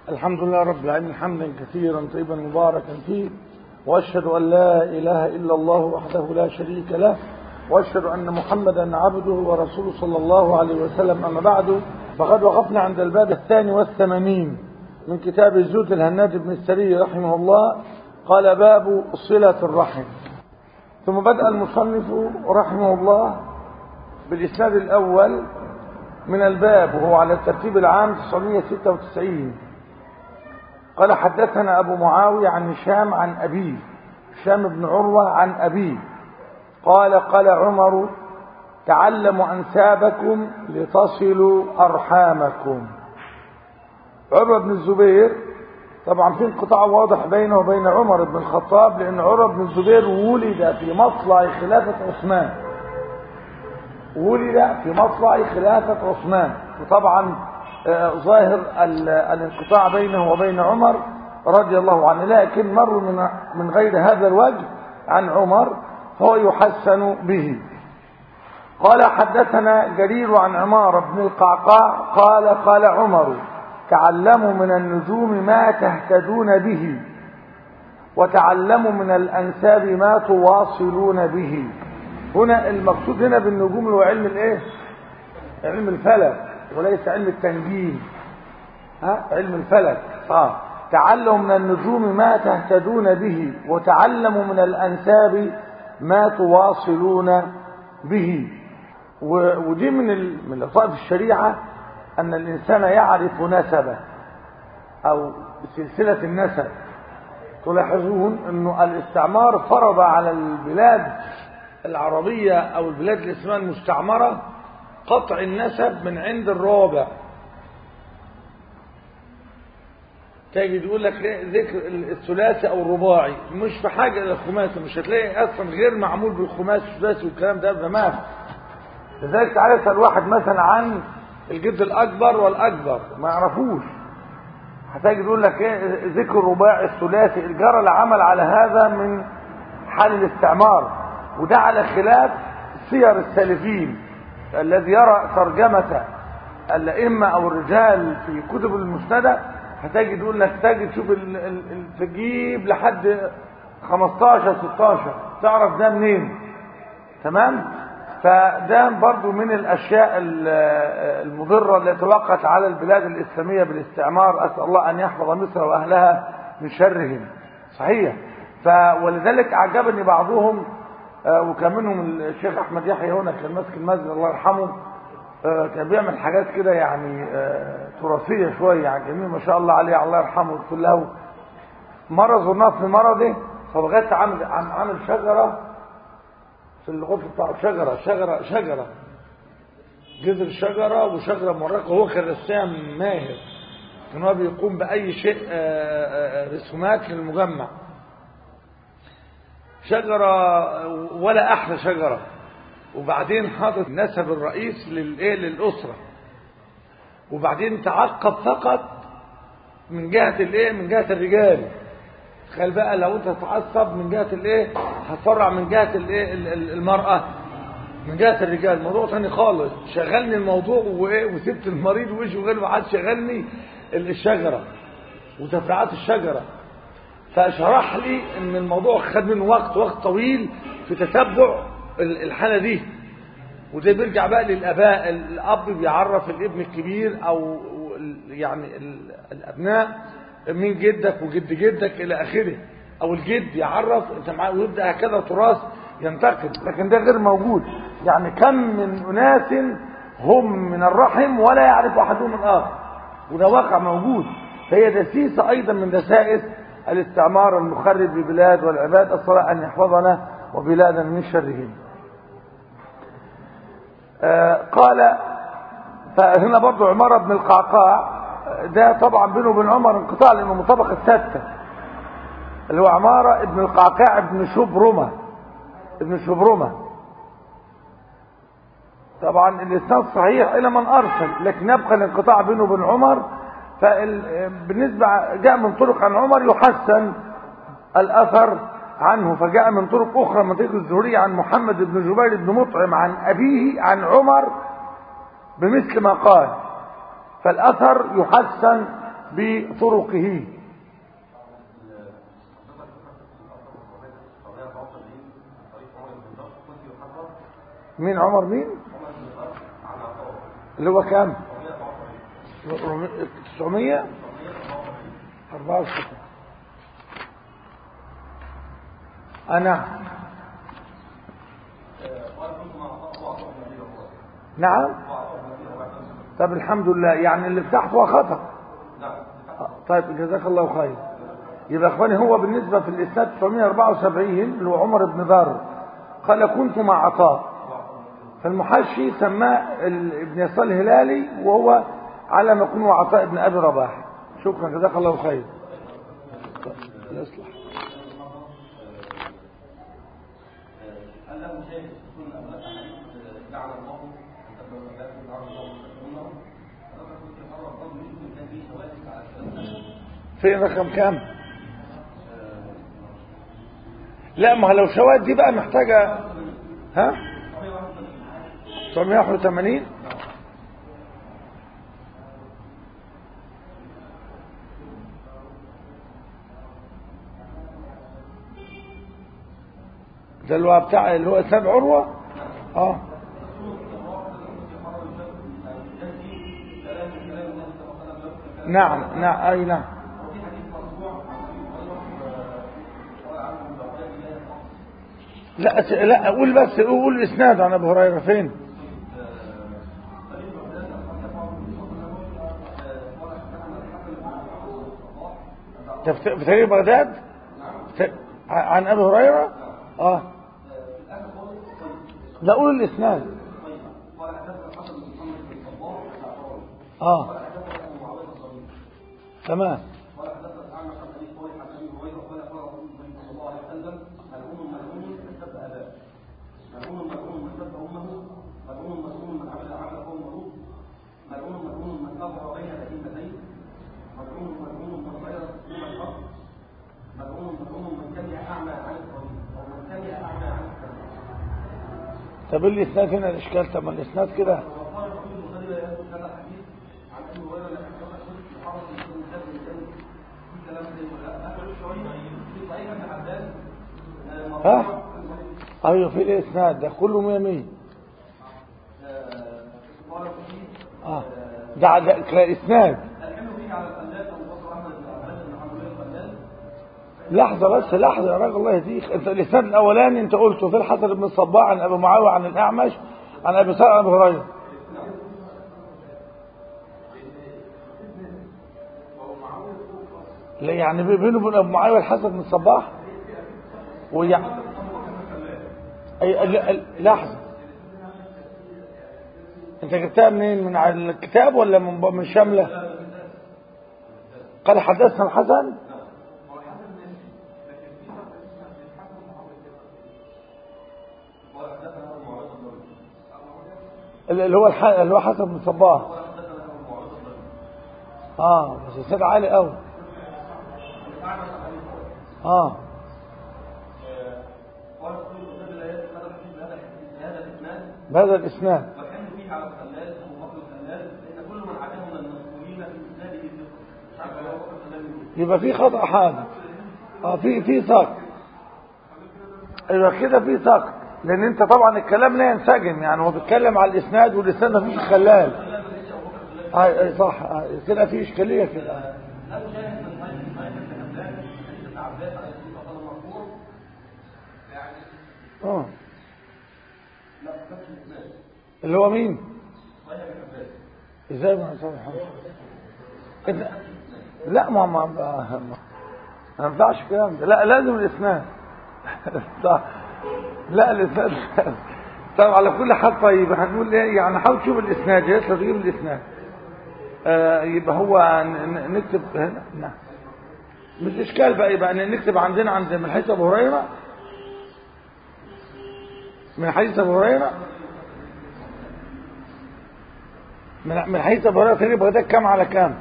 الحمد لله رب العالمين حمدا كثيرا طيبا مباركا فيه واشهد ان لا اله الا الله وحده لا شريك له واشهد ان محمدا عبده ورسوله صلى الله عليه وسلم اما بعد فقد وقفنا عند الباب الثاني والثمانين من كتاب الزهد الهناد بن السري رحمه الله قال باب صلة الرحم ثم بدأ المصنف رحمه الله بالإسناد الأول من الباب وهو على الترتيب العام 996 قال حدثنا أبو معاوية عن هشام عن أبيه هشام بن عروة عن أبيه قال قال عمر تعلموا أنسابكم لتصلوا أرحامكم عروة بن الزبير طبعا في انقطاع واضح بينه وبين عمر بن الخطاب لأن عروة بن الزبير ولد في مطلع خلافة عثمان ولد في مطلع خلافة عثمان وطبعا ظاهر الانقطاع بينه وبين عمر رضي الله عنه لكن مر من من غير هذا الوجه عن عمر فهو يحسن به قال حدثنا جرير عن عمار بن القعقاع قال قال عمر تعلموا من النجوم ما تهتدون به وتعلموا من الأنساب ما تواصلون به هنا المقصود هنا بالنجوم هو علم الايه علم الفلك وليس علم التنجيم ها علم الفلك اه تعلموا من النجوم ما تهتدون به وتعلموا من الأنساب ما تواصلون به ودي من من لطائف الشريعة أن الإنسان يعرف نسبه أو سلسلة النسب تلاحظون أنه الاستعمار فرض على البلاد العربية أو البلاد الإسلامية المستعمرة قطع النسب من عند الرابع تجد يقول لك ذكر الثلاثي او الرباعي مش في حاجه الى الخماسي مش هتلاقي اصلا غير معمول بالخماسي والثلاثي والكلام ده ما في لذلك تعالى اسال واحد مثلا عن الجد الاكبر والاكبر ما يعرفوش هتجد يقول لك ايه ذكر الرباعي الثلاثي الجرى العمل على هذا من حال الاستعمار وده على خلاف سير السالفين الذي يرى ترجمه الائمه او الرجال في كتب المسنده هتجد يقول لك تجد تشوف تجيب لحد 15 16 تعرف ده منين تمام فده برضو من الاشياء المضره التي وقعت على البلاد الاسلاميه بالاستعمار اسال الله ان يحفظ مصر واهلها من شرهم صحيح ف ولذلك اعجبني بعضهم وكان منهم الشيخ احمد يحيى هنا كان ماسك المسجد الله يرحمه كان بيعمل حاجات كده يعني تراثيه شويه يعني جميل ما شاء الله عليه الله يرحمه ويغفر له مره زرناه في مرضه فبغيت عامل عامل شجره في الغرفه بتاعه شجره شجره شجره جذر الشجره وشجره مرقه هو كان رسام ماهر كان هو بيقوم باي شيء رسومات للمجمع شجره ولا احلى شجره وبعدين حاطط نسب الرئيس للايه للاسره وبعدين تعقب فقط من جهه الايه من جهه الرجال تخيل بقى لو انت تتعصب من جهه الايه هتفرع من جهه الايه المراه من جهه الرجال موضوع ثاني خالص شغلني الموضوع وايه وسبت المريض وجهه غير وقعد شغلني الشجره وتفريعات الشجره فشرح لي ان الموضوع خد منه وقت وقت طويل في تتبع الحالة دي وده بيرجع بقى للآباء الأب بيعرف الابن الكبير أو يعني الأبناء من جدك وجد جدك إلى آخره أو الجد يعرف أنت معاه ويبدأ هكذا تراث ينتقل لكن ده غير موجود يعني كم من أناس هم من الرحم ولا يعرف أحدهم الآخر وده واقع موجود فهي دسيسة أيضا من دسائس الاستعمار المخرب للبلاد والعباد الصلاة أن يحفظنا وبلادا من شرهم آه قال فهنا برضو عمارة بن القعقاع ده طبعا بينه وبين عمر انقطاع لانه من طبقة ستة اللي هو عمارة ابن القعقاع ابن شبرمة ابن شبرمة طبعا الاسناد صحيح الى من ارسل لكن يبقى الانقطاع بينه وبين عمر فبالنسبة جاء من طرق عن عمر يحسن الاثر عنه فجاء من طرق أخرى من طريق الزهري عن محمد بن جبير بن مطعم عن أبيه عن عمر بمثل ما قال فالأثر يحسن بطرقه مين عمر مين اللي هو كام 900 64 أنا نعم طب الحمد لله يعني اللي فتحت هو خطأ طيب جزاك الله خير يبقى اخواني هو بالنسبة في الإسناد 974 اللي هو عمر بن بر قال كنت مع عطاء فالمحشي سماه ابن يسار الهلالي وهو على ما يكون عطاء ابن أبي رباح شكرا جزاك الله خير يصلح هل له شيء يكون أبناء حديث جعل الله أن تبدأ الأبناء في العرض الله وتكونهم فلما كنت الحرة الضم يمكن كان فيه شواهد على الكلام فين رقم كام لا ما لو شواهد دي بقى محتاجة ها 981 ده اللي هو بتاع اللي هو اسناد عروة اه نعم نعم اي نعم لا أس- لا قول بس قول الاسناد عن ابي هريره فين ده في في تاريخ بغداد في- عن ابي هريره اه لا قول الاسناد اه تمام قال حدثنا الاعمش عن ابي صالح عن ابي هريره قال قال رسول الله صلى الله عليه وسلم ملعون ملعون من سب اباه ملعون ملعون من سب امه ملعون ملعون من عمل عمل قوم لوط ملعون ملعون من نظر بين بهيمتين ملعون ملعون من غير تسليم الحق ملعون ملعون من كره اعمى عن الطريق او من كره اعمى عن السبيل طب إيه الاسناد هنا الاشكال طب ما الاسناد كده وقال الرسول البخاري لا يذكر هذا الحديث عن ابي هريره لا يحدث الشرك محرم من كل كتاب من كلام في كلام زي ولا اخر شويه في صحيح ابن عباس آه، مرفوع ها؟ ايوه في الاسناد ده كله 100 100 آه، قال فيه اه ده ده كاسناد الحمل فيه على الخلال ابو بكر احمد بن عباس بن حنبل الخلال لحظة بس لحظة يا راجل الله يهديك انت الاسناد الاولاني انت قلته في الحسن بن الصباح عن ابي معاوية عن الاعمش عن ابي سعيد عن ابي هريرة لا يعني بينه وبين ابو معاوية الحسن بن الصباح ويع... أي... لا- لا- لحظة انت جبتها منين من على الكتاب ولا من من شاملة قال حدثنا الحسن قال حدثنا ابو معاويه الضرير اللي هو الح... اللي هو حسن بن صباح قال حدثنا ابو معاويه الضرير اه بس السيد عالي قوي الاعمش عن ابي هريره اه قال الرسول البخاري لا يذكر هذا الحديث بهذا الحديث بهذا الاسناد بهذا الاسناد والحمل فيه على الخلال ابو بكر الخلال لان كل من عداه من المذكورين في اسناده ثقه مش عارف ابو بكر الخلال مين يبقى في خطأ حادث اه في في سقط يبقى كده في سقط لان انت طبعا الكلام لا ينسجم يعني هو بيتكلم على الاسناد والاسناد ما فيش خلال اه آه، صح آه، كده في اشكاليه كده لا تشاهد من صحيح من صحيح ابن حبان حديث ابن عباس عليه الصلاه والسلام مرفوع يعني اه لا فتح الاسناد اللي هو مين صحيح ابن عباس ازاي ما صح إنت- لا ما ما ما ما ينفعش الكلام ده لا لازم الاسناد صح لا الاسناد طب على كل حال طيب هنقول ايه يعني حاول تشوف الاسناد يا ريت لو تجيب الاسناد آه يبقى هو ن- ن- نكتب هنا نعم مش اشكال بقى يبقى ن- نكتب عندنا عند من حيث ابو هريره من حيث ابو هريره من من حيث ابو هريره تقريبا بغداد كام على كام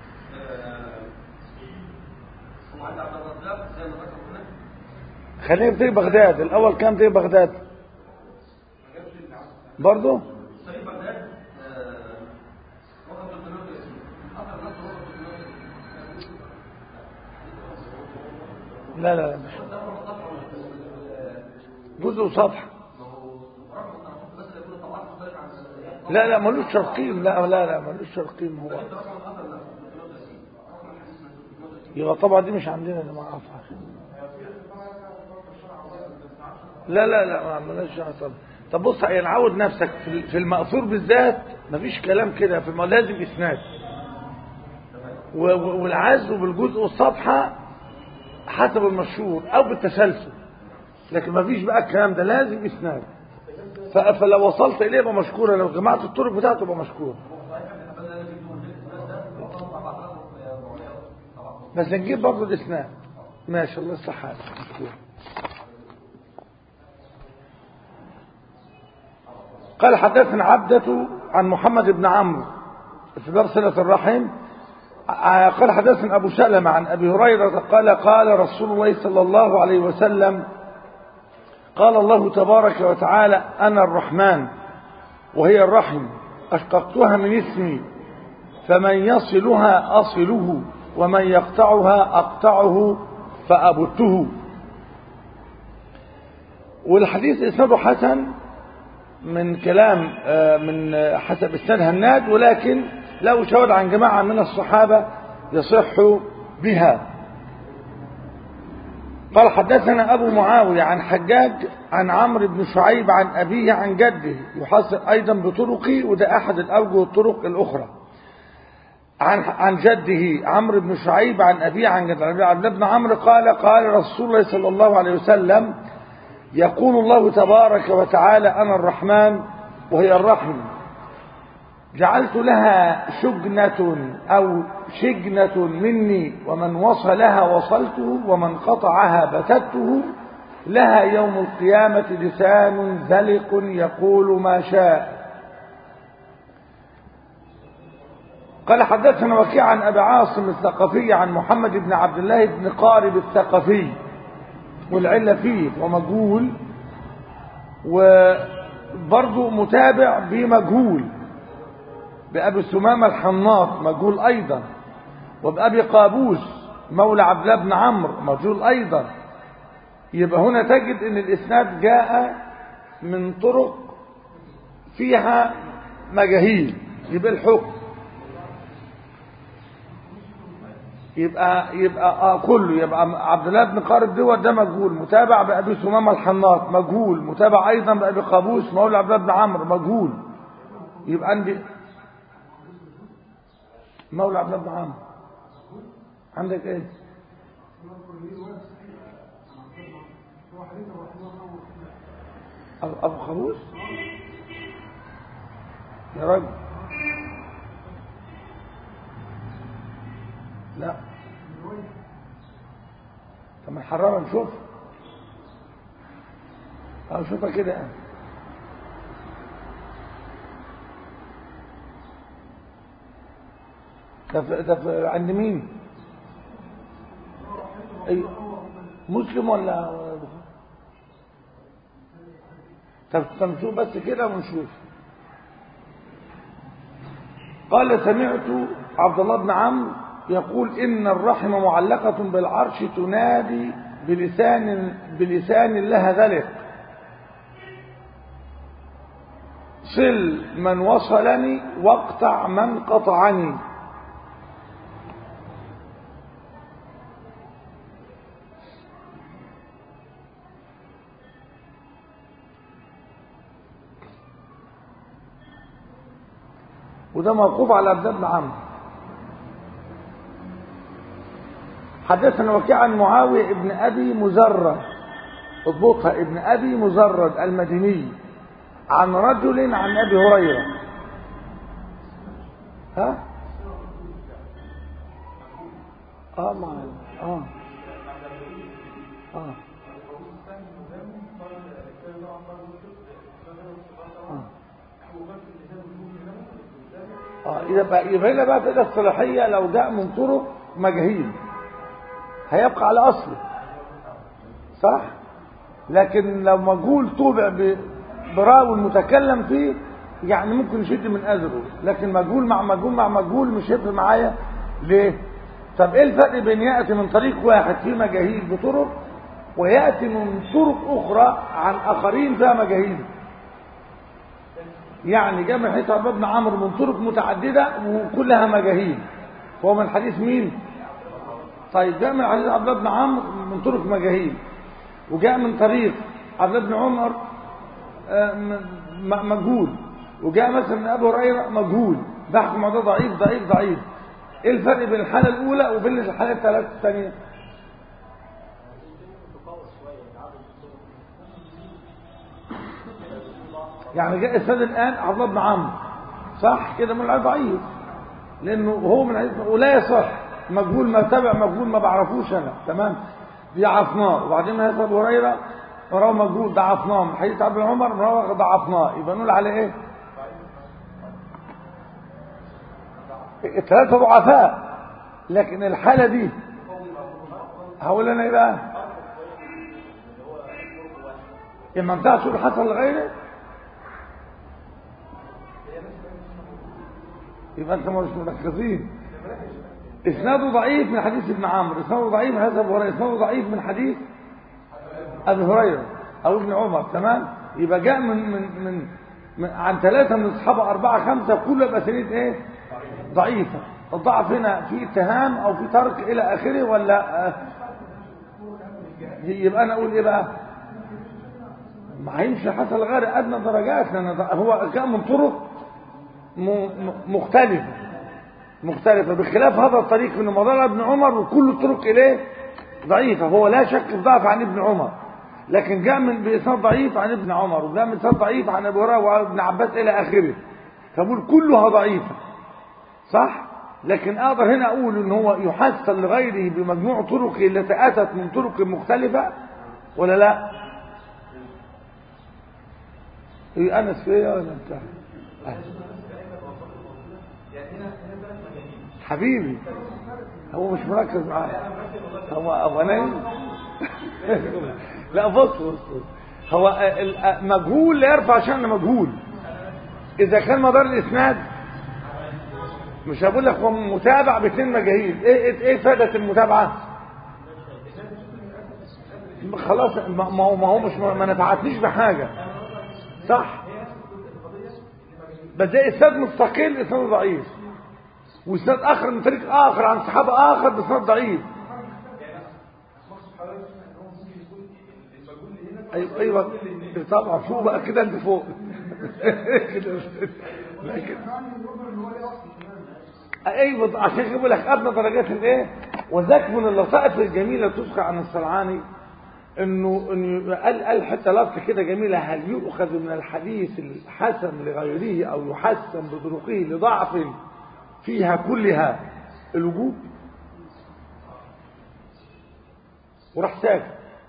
هو عند عبد الرزاق زي ما ذكر هنا خلينا نبتدي بغداد الاول كام تبتدي بغداد برضه صحيح بغداد آه، وقف 330 اخر نص وقف 330 لا لا لا مش جزء وسطح لا لا ملوش شرقيم لا لا لا ملوش شرقيم هو يبقى طبعا دي مش عندنا يا جماعه عفوا لا لا لا ما عملناش دعوة طبعا طب بص يعني عود نفسك في في المأثور بالذات مفيش كلام كده في الم- لازم اسناد و- و- والعزو بالجزء والصفحة حسب المشهور او بالتسلسل لكن مفيش بقى الكلام ده لازم اسناد ف- فلو وصلت اليه يبقى مشكورة لو جمعت الطرق بتاعته يبقى مشكور بس نجيب برضه الاسناد ماشي الله يصلح حالك مشكور قال حدثنا عبدة عن محمد بن عمرو في باب صلة الرحم ع- قال حدثنا أبو سلمة عن أبي هريرة قال قال رسول الله صلى الله عليه وسلم قال الله تبارك وتعالى أنا الرحمن وهي الرحم أشققتها من اسمي فمن يصلها أصله ومن يقطعها أقطعه فأبته والحديث إسناده حسن من كلام آه، من آه، حسب اسناد هناد ولكن له شواهد عن جماعة من الصحابة يصح بها قال حدثنا أبو معاوية عن حجاج عن عمرو بن شعيب عن أبيه عن جده يحصل أيضا بطرقي وده أحد الأوجه الطرق الأخرى عن عن جده عمرو بن شعيب عن أبيه عن جده عن عبد الله بن عمرو قال قال رسول الله صلى الله عليه وسلم يقول الله تبارك وتعالى أنا الرحمن وهي الرحم جعلت لها شجنة أو شجنة مني ومن وصلها وصلته ومن قطعها بتته لها يوم القيامة لسان زلق يقول ما شاء قال حدثنا وكيع عن أبي عاصم الثقفي عن محمد بن عبد الله بن قارب الثقفي والعلة فيه ومجهول وبرضه متابع بمجهول بأبي سمامة الحناط مجهول أيضا وبأبي قابوس مولى عبد الله بن عمرو مجهول أيضا يبقى هنا تجد أن الإسناد جاء من طرق فيها مجاهيل يبقى الحكم يبقى يبقى آه كله يبقى عبد الله بن قارب دوت ده مجهول متابع بأبي سمامة الحناط مجهول متابع أيضا بأبي قابوس مولى عبد الله بن عمرو مجهول يبقى عندي مولى عبد الله بن عمرو عندك ايه أبو أبو قابوس يا راجل لا طب ما نحررها نشوف اه شوفها كده يعني. ده في ده في عند مين؟ أي مسلم ولا ولا بخاري؟ طب طب نشوف بس كده ونشوف قال سمعت عبد الله بن عمرو يقول إن الرحم معلقة بالعرش تنادي بلسان بلسان لها ذلك صل من وصلني واقطع من قطعني وده موقوف على عبد الله بن عمرو حدثنا وكيع عن معاوية ابن أبي مزرد اضبطها ابن أبي مزرد المديني عن رجل عن أبي هريرة ها اه ما اه اه اه يبقى يبقى هنا بقى كده الصلاحيه لو جاء من طرق مجاهيل هيبقى على اصله صح لكن لو مجهول طوبع ب- براوي المتكلم فيه يعني ممكن يشد من اجره لكن مجهول مع مجهول مع مجهول مش هيفرق معايا ليه طب ايه الفرق بين ياتي من طريق واحد فيه مجاهيل بطرق وياتي من طرق اخرى عن اخرين فيها مجاهيل يعني جاء من حديث عبد الله بن عمرو من طرق متعدده وكلها مجاهيل هو من حديث مين طيب جاء من حديث عبد الله بن عمرو من طرق مجاهيل وجاء من طريق عبد الله بن عمر آه، م- م- مجهول وجاء مثلا من ابو هريره مجهول بحكم ده ضعيف ضعيف ضعيف ايه الفرق بين الحاله الاولى وبين الحاله الثلاثه الثانيه يعني جاء السيد الان عبد الله بن عمرو صح كده من العيب ضعيف لانه هو من العيب ولا يصح مجهول ما تبع مجهول ما بعرفوش انا تمام ضعفناه وبعدين هيثم ابو هريره وراه مجهول ضعفناه من حديث عبد عمر وراه ضعفناه يبقى نقول عليه ايه الثلاثه ضعفاء لكن الحاله دي هقول انا ايه بقى اما انتهى سوء حصل لغيره يبقى انت مش مركزين اسناده ضعيف من حديث ابن عمرو اسناده ضعيف من حديث ابو هريره اسناده ضعيف من حديث ابي هريره او ابن عمر تمام يبقى جاء من من من, من عن ثلاثه من الصحابه اربعه خمسه كلها باسانيد ايه ضعيفه الضعف هنا في اتهام او في ترك الى اخره ولا آه يبقى انا اقول ايه بقى ما هيمشي حسب غير ادنى درجات لان هو جاء من طرق م- م- مختلفه مختلفة بخلاف هذا الطريق من مضار ابن عمر وكل الطرق إليه ضعيفة هو لا شك في ضعف عن ابن عمر لكن جاء من بإسناد ضعيف عن ابن عمر وجاء من إسناد ضعيف عن أبي هريرة وابن عباس إلى آخره فبقول كلها ضعيفة صح لكن أقدر هنا أقول إن هو يحسن لغيره بمجموع طرقه التي أتت من طرق مختلفة ولا لا؟ إيه أنس فيا ولا أنت؟ حبيبي هو مش مركز معايا هو هو نايم لا بص بص بص. هو ال- مجهول لا يرفع شأن مجهول اذا كان مدار الاسناد مش هقول لك هو متابع باثنين مجاهيل ايه ايه, إيه فائده المتابعه خلاص ما ما هو ما هو مش ما نفعتنيش بحاجه صح بس ده اسناد مستقل اسناد ضعيف واسناد اخر من طريق اخر عن صحابه اخر باسناد ضعيف ايوه ايوه طبعا فوق بقى كده انت فوق كده لكن ايوه عشان كده بقول لك ادنى درجات الايه وذاك من اللطائف الجميله تذكر عن الصنعاني انه انه قال قال حتى لفظ كده جميله هل يؤخذ من الحديث الحسن لغيره او يحسن بطرقه لضعف فيها كلها الوجوب وراح ساكت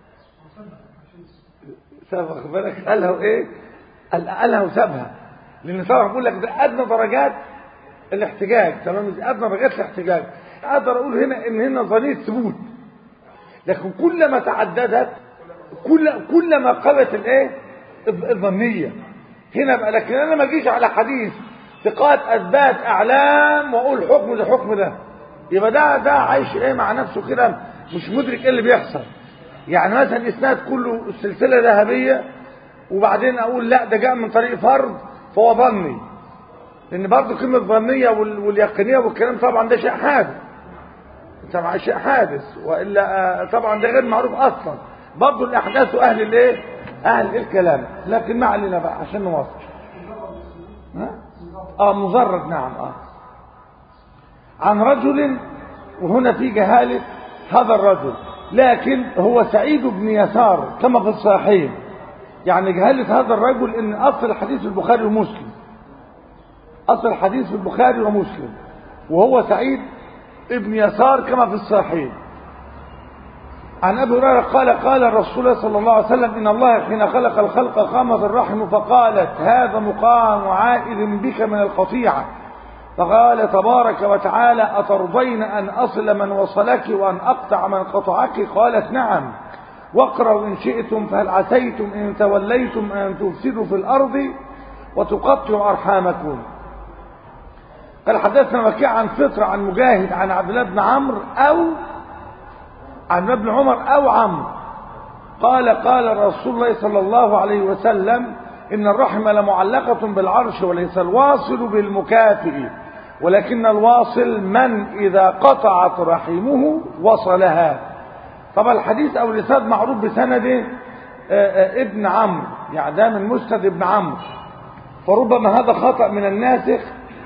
سابها خد بالك قالها ايه قال- قالها وسابها لان طبعا بقول لك ده ادنى درجات الاحتجاج تمام ادنى درجات الاحتجاج اقدر اقول هنا ان هنا ظنيه ثبوت لكن كلما تعددت كل كلما قوت الايه الظ- الظنيه هنا بقى لكن انا ما اجيش على حديث ثقات اثبات اعلام واقول حكم ده حكم ده يبقى ده ده عايش ايه مع نفسه كده مش مدرك ايه اللي بيحصل يعني مثلا الاسناد كله سلسله ذهبيه وبعدين اقول لا ده جاء من طريق فرد فهو ظني لان برضه كلمه ظنيه وال- واليقينيه والكلام طبعا ده شيء حادث طبعا شيء حادث والا آه، طبعا ده غير معروف اصلا برضه الاحداث اهل الايه اهل الكلام لكن ما علينا بقى عشان نواصل ها اه مجرد نعم اه عن رجل وهنا في جهاله هذا الرجل لكن هو سعيد بن يسار كما في الصحيحين يعني جهاله هذا الرجل ان اصل الحديث في البخاري ومسلم اصل الحديث في البخاري ومسلم وهو سعيد ابن يسار كما في الصحيحين عن ابي هريره قال قال الرسول صلى الله عليه وسلم ان الله حين خلق الخلق قامت الرحم فقالت هذا مقام عائد بك من القطيعه فقال تبارك وتعالى اترضين ان اصل من وصلك وان اقطع من قطعك قالت نعم واقرأوا إن شئتم فهل عسيتم إن توليتم أن تفسدوا في الأرض وتقطعوا أرحامكم قال حدثنا وكيع عن فطر عن مجاهد عن عبد الله بن عمرو او عن ابن عمر او عمرو قال قال رسول الله صلى الله عليه وسلم ان الرحم لمعلقه بالعرش وليس الواصل بالمكافئ ولكن الواصل من اذا قطعت رحمه وصلها طبعا الحديث او الاسناد معروف بسند ابن عمرو يعني ده من مسند ابن عمرو فربما هذا خطأ من الناسخ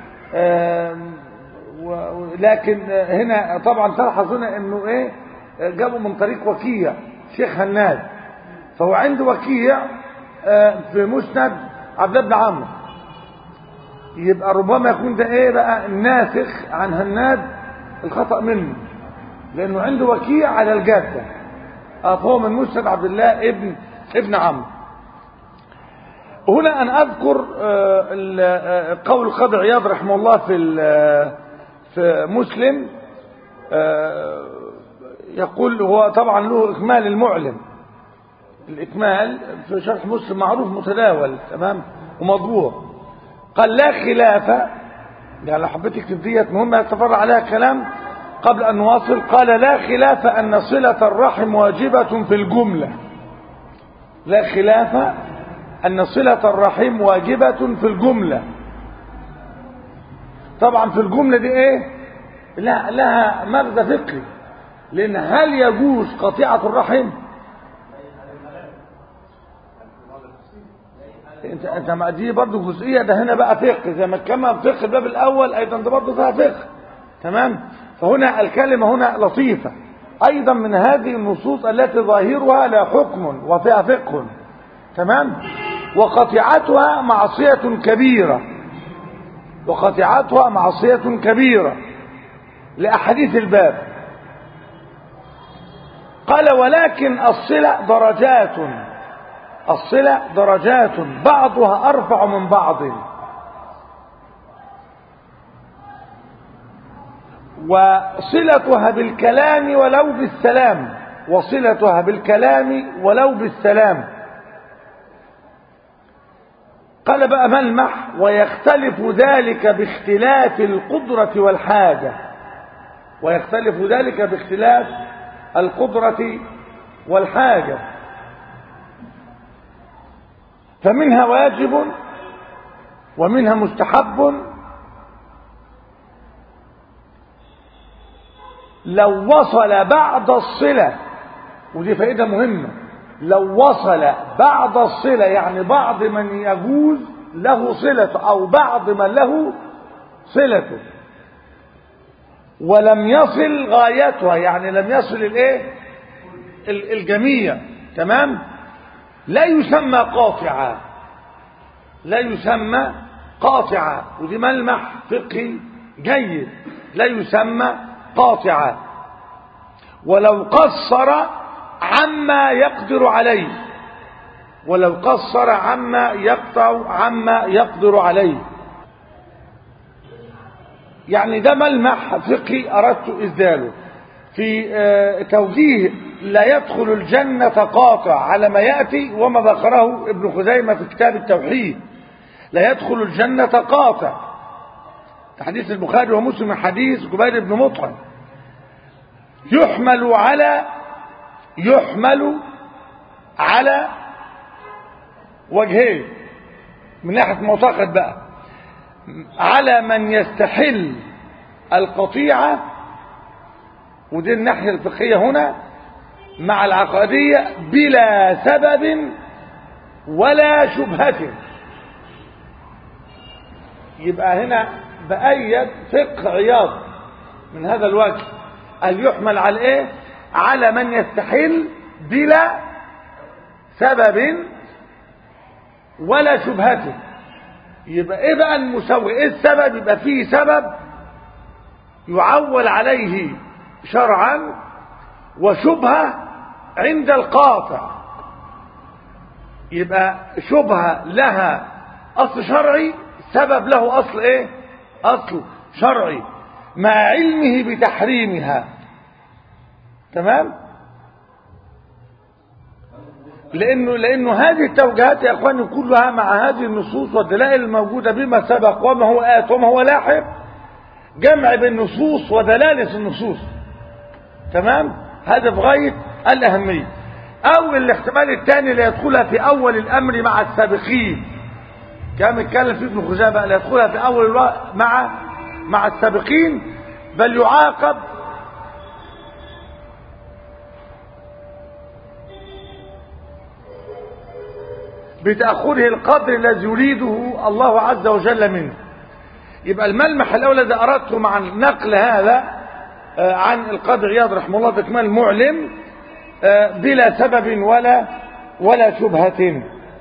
لكن هنا طبعا تلاحظ هنا انه ايه جابوا من طريق وكيع شيخ هناد فهو عنده وكيع في مسند عبد الله بن عمرو يبقى ربما يكون ده ايه بقى الناسخ عن هناد الخطأ منه لانه عنده وكيع على الجاده فهو من مسند عبد الله ابن ابن عمرو هنا أن أذكر قول القاضي عياض رحمه الله في في مسلم يقول هو طبعا له إكمال المعلم الإكمال في شرح مسلم معروف متداول تمام ومطبوع قال لا خلاف يعني لو حبيت اكتب ديت مهمة يتفرع عليها كلام قبل أن نواصل قال لا خلاف أن صلة الرحم واجبة في الجملة لا خلاف أن صلة الرحم واجبة في الجملة طبعا في الجملة دي ايه لا لها مغزى فقهي لأن هل يجوز قطيعة الرحم انت انت ما دي برضه جزئيه ده هنا بقى فقه زي ما اتكلمنا فقه الباب الاول ايضا ده برضه فيها فقه تمام فهنا الكلمه هنا لطيفه ايضا من هذه النصوص التي ظاهرها لا حكم وفيها فقه تمام وقطيعتها معصيه كبيره وقطيعتها معصيه كبيره لاحاديث الباب قال ولكن الصله درجات الصلة درجات بعضها أرفع من بعض وصلتها بالكلام ولو بالسلام وصلتها بالكلام ولو بالسلام قال بقى ملمح ويختلف ذلك باختلاف القدرة والحاجة ويختلف ذلك باختلاف القدرة والحاجة فمنها واجب ومنها مستحب لو وصل بعد الصلة ودي فائدة مهمة لو وصل بعد الصلة يعني بعض من يجوز له صلة أو بعض من له صلته ولم يصل غايتها يعني لم يصل الايه الجميع تمام لا يسمى قاطعا لا يسمى قاطعا ودي ملمح فقهي جيد لا يسمى قاطعا ولو قصر عما يقدر عليه ولو قصر عما يقطع عما يقدر عليه يعني ده ملمح فقهي أردت إسداله في توجيه لا يدخل الجنة قاطع على ما يأتي وما ذكره ابن خزيمة في كتاب التوحيد لا يدخل الجنة قاطع حديث البخاري ومسلم حديث جبير بن مطعم يحمل على يحمل على وجهين من ناحية معتقد بقى على من يستحل القطيعة ودي الناحية الفقهية هنا مع العقدية بلا سبب ولا شبهة يبقى هنا بأيد فقه عياض من هذا الوجه أن يحمل على ايه على من يستحل بلا سبب ولا شبهة يبقى ايه بقى المسوي ايه السبب يبقى فيه سبب يعول عليه شرعا وشبهة عند القاطع يبقى شبهة لها أصل شرعي سبب له أصل إيه أصل شرعي مع علمه بتحريمها تمام لأنه, لأنه هذه التوجيهات يا أخواني كلها مع هذه النصوص والدلائل الموجودة بما سبق وما هو آت وما هو لاحق جمع بالنصوص ودلالة النصوص تمام هذا في غاية الأهمية أو الاحتمال الثاني اللي يدخلها في أول الأمر مع السابقين كما اتكلم فيه ابن خزامة اللي يدخلها في أول الوقت مع مع السابقين بل يعاقب بتأخره القدر الذي يريده الله عز وجل منه يبقى الملمح الأول الذي أردته مع نقل هذا عن القدر عياض رحمه الله تكمل معلم بلا سبب ولا ولا شبهة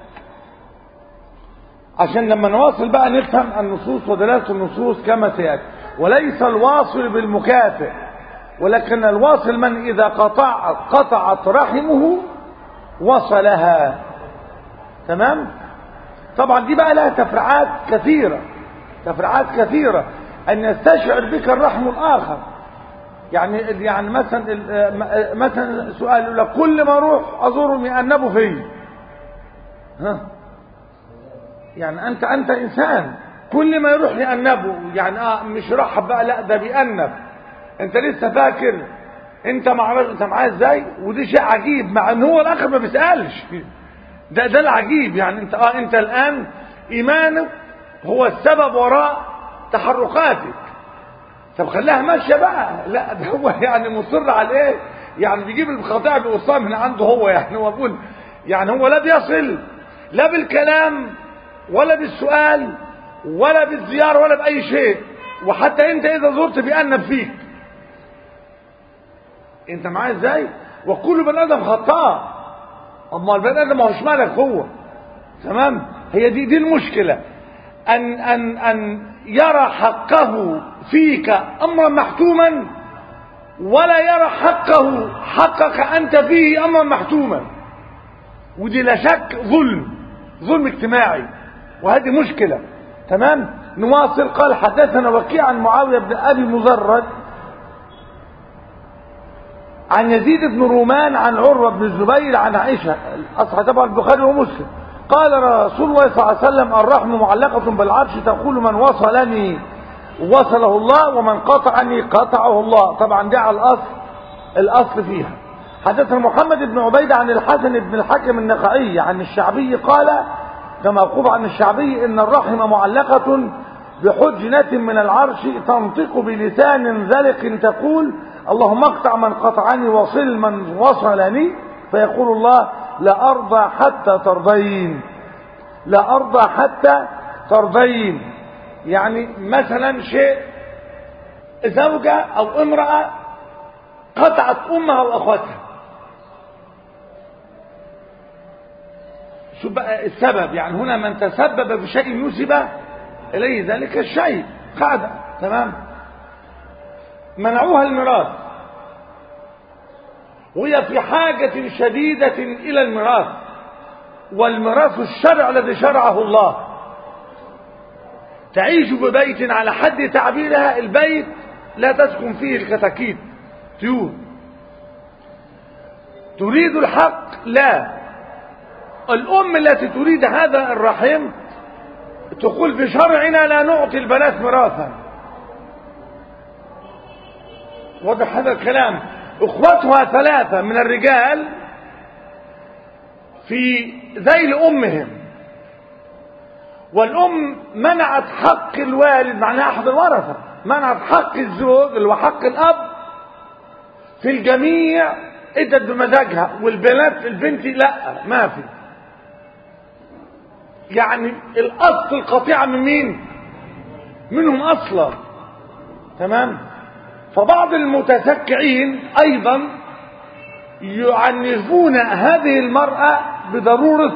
عشان لما نواصل بقى نفهم النصوص ودلالة النصوص كما سيأتي وليس الواصل بالمكافئ ولكن الواصل من إذا قطع قطعت رحمه وصلها تمام طبعا دي بقى لها تفرعات كثيرة تفرعات كثيرة أن يستشعر بك الرحم الآخر يعني يعني مثلا مثلا سؤال يقول لك كل ما اروح ازورهم يأنبوا فيا ها يعني انت انت انسان كل ما يروح يأنبوا يعني اه مش رحب بقى لا ده بيأنب انت لسه فاكر انت مع انت معاه ازاي ودي شيء عجيب مع ان هو الاخر ما بيسالش ده ده العجيب يعني انت اه انت الان ايمانك هو السبب وراء تحركاتك طب خليها ماشيه بقى لا ده هو يعني مصر على ايه يعني بيجيب القطيع بيوصلها من عنده هو يعني هو بيقول يعني هو لا بيصل لا بالكلام ولا بالسؤال ولا بالزياره ولا باي شيء وحتى انت اذا زرت بيأنب فيك انت معايا ازاي وكل بني ادم خطاء اما البني ادم ما هوش مالك هو تمام هي دي دي المشكله ان ان ان يرى حقه فيك امرا محتوما ولا يرى حقه حقك انت فيه امرا محتوما ودي لا شك ظلم ظلم اجتماعي وهذه مشكلة تمام نواصل قال حدثنا وكيع عن معاوية بن أبي مزرد عن يزيد بن رومان عن عروة بن الزبير عن عائشة أصحى طبعا البخاري ومسلم قال رسول الله صلى الله عليه وسلم الرحم معلقة بالعرش تقول من وصلني وصله الله ومن قطعني قطعه الله طبعا دي على الأصل الأصل فيها حدثنا محمد بن عبيدة عن الحسن بن الحكم النخعي عن الشعبي قال كما قب عن الشعبي إن الرحم معلقة بحجنة من العرش تنطق بلسان ذلق تقول اللهم اقطع من قطعني وصل من وصلني فيقول الله لا أرضى حتى ترضين لا أرضى حتى ترضين يعني مثلا شيء زوجة أو امرأة قطعت أمها وأخواتها شو بقى السبب يعني هنا من تسبب بشيء نسب إليه ذلك الشيء قاعدة تمام منعوها الميراث وهي في حاجة شديدة إلى الميراث والميراث الشرع الذي شرعه الله تعيش ببيت على حد تعبيرها البيت لا تسكن فيه الكتاكيت طيور تريد الحق لا الأم التي تريد هذا الرحم تقول في شرعنا لا نعطي البنات ميراثا واضح هذا الكلام اخوتها ثلاثة من الرجال في ذيل امهم والام منعت حق الوالد معناها احد الورثة منعت حق الزوج اللي هو حق الاب في الجميع ادت بمزاجها والبنات البنت لا ما في يعني الاصل القطيعة من مين منهم اصلا تمام فبعض المتسكعين ايضا يعنفون هذه المرأة بضرورة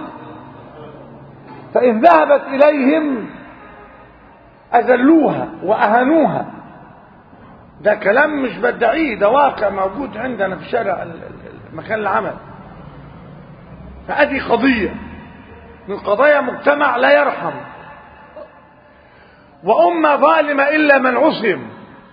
فإن ذهبت إليهم أذلوها وأهانوها ده كلام مش بدعيه ده واقع موجود عندنا في شارع مكان العمل فأدي قضية من قضايا مجتمع لا يرحم وأمة ظالمة إلا من عصم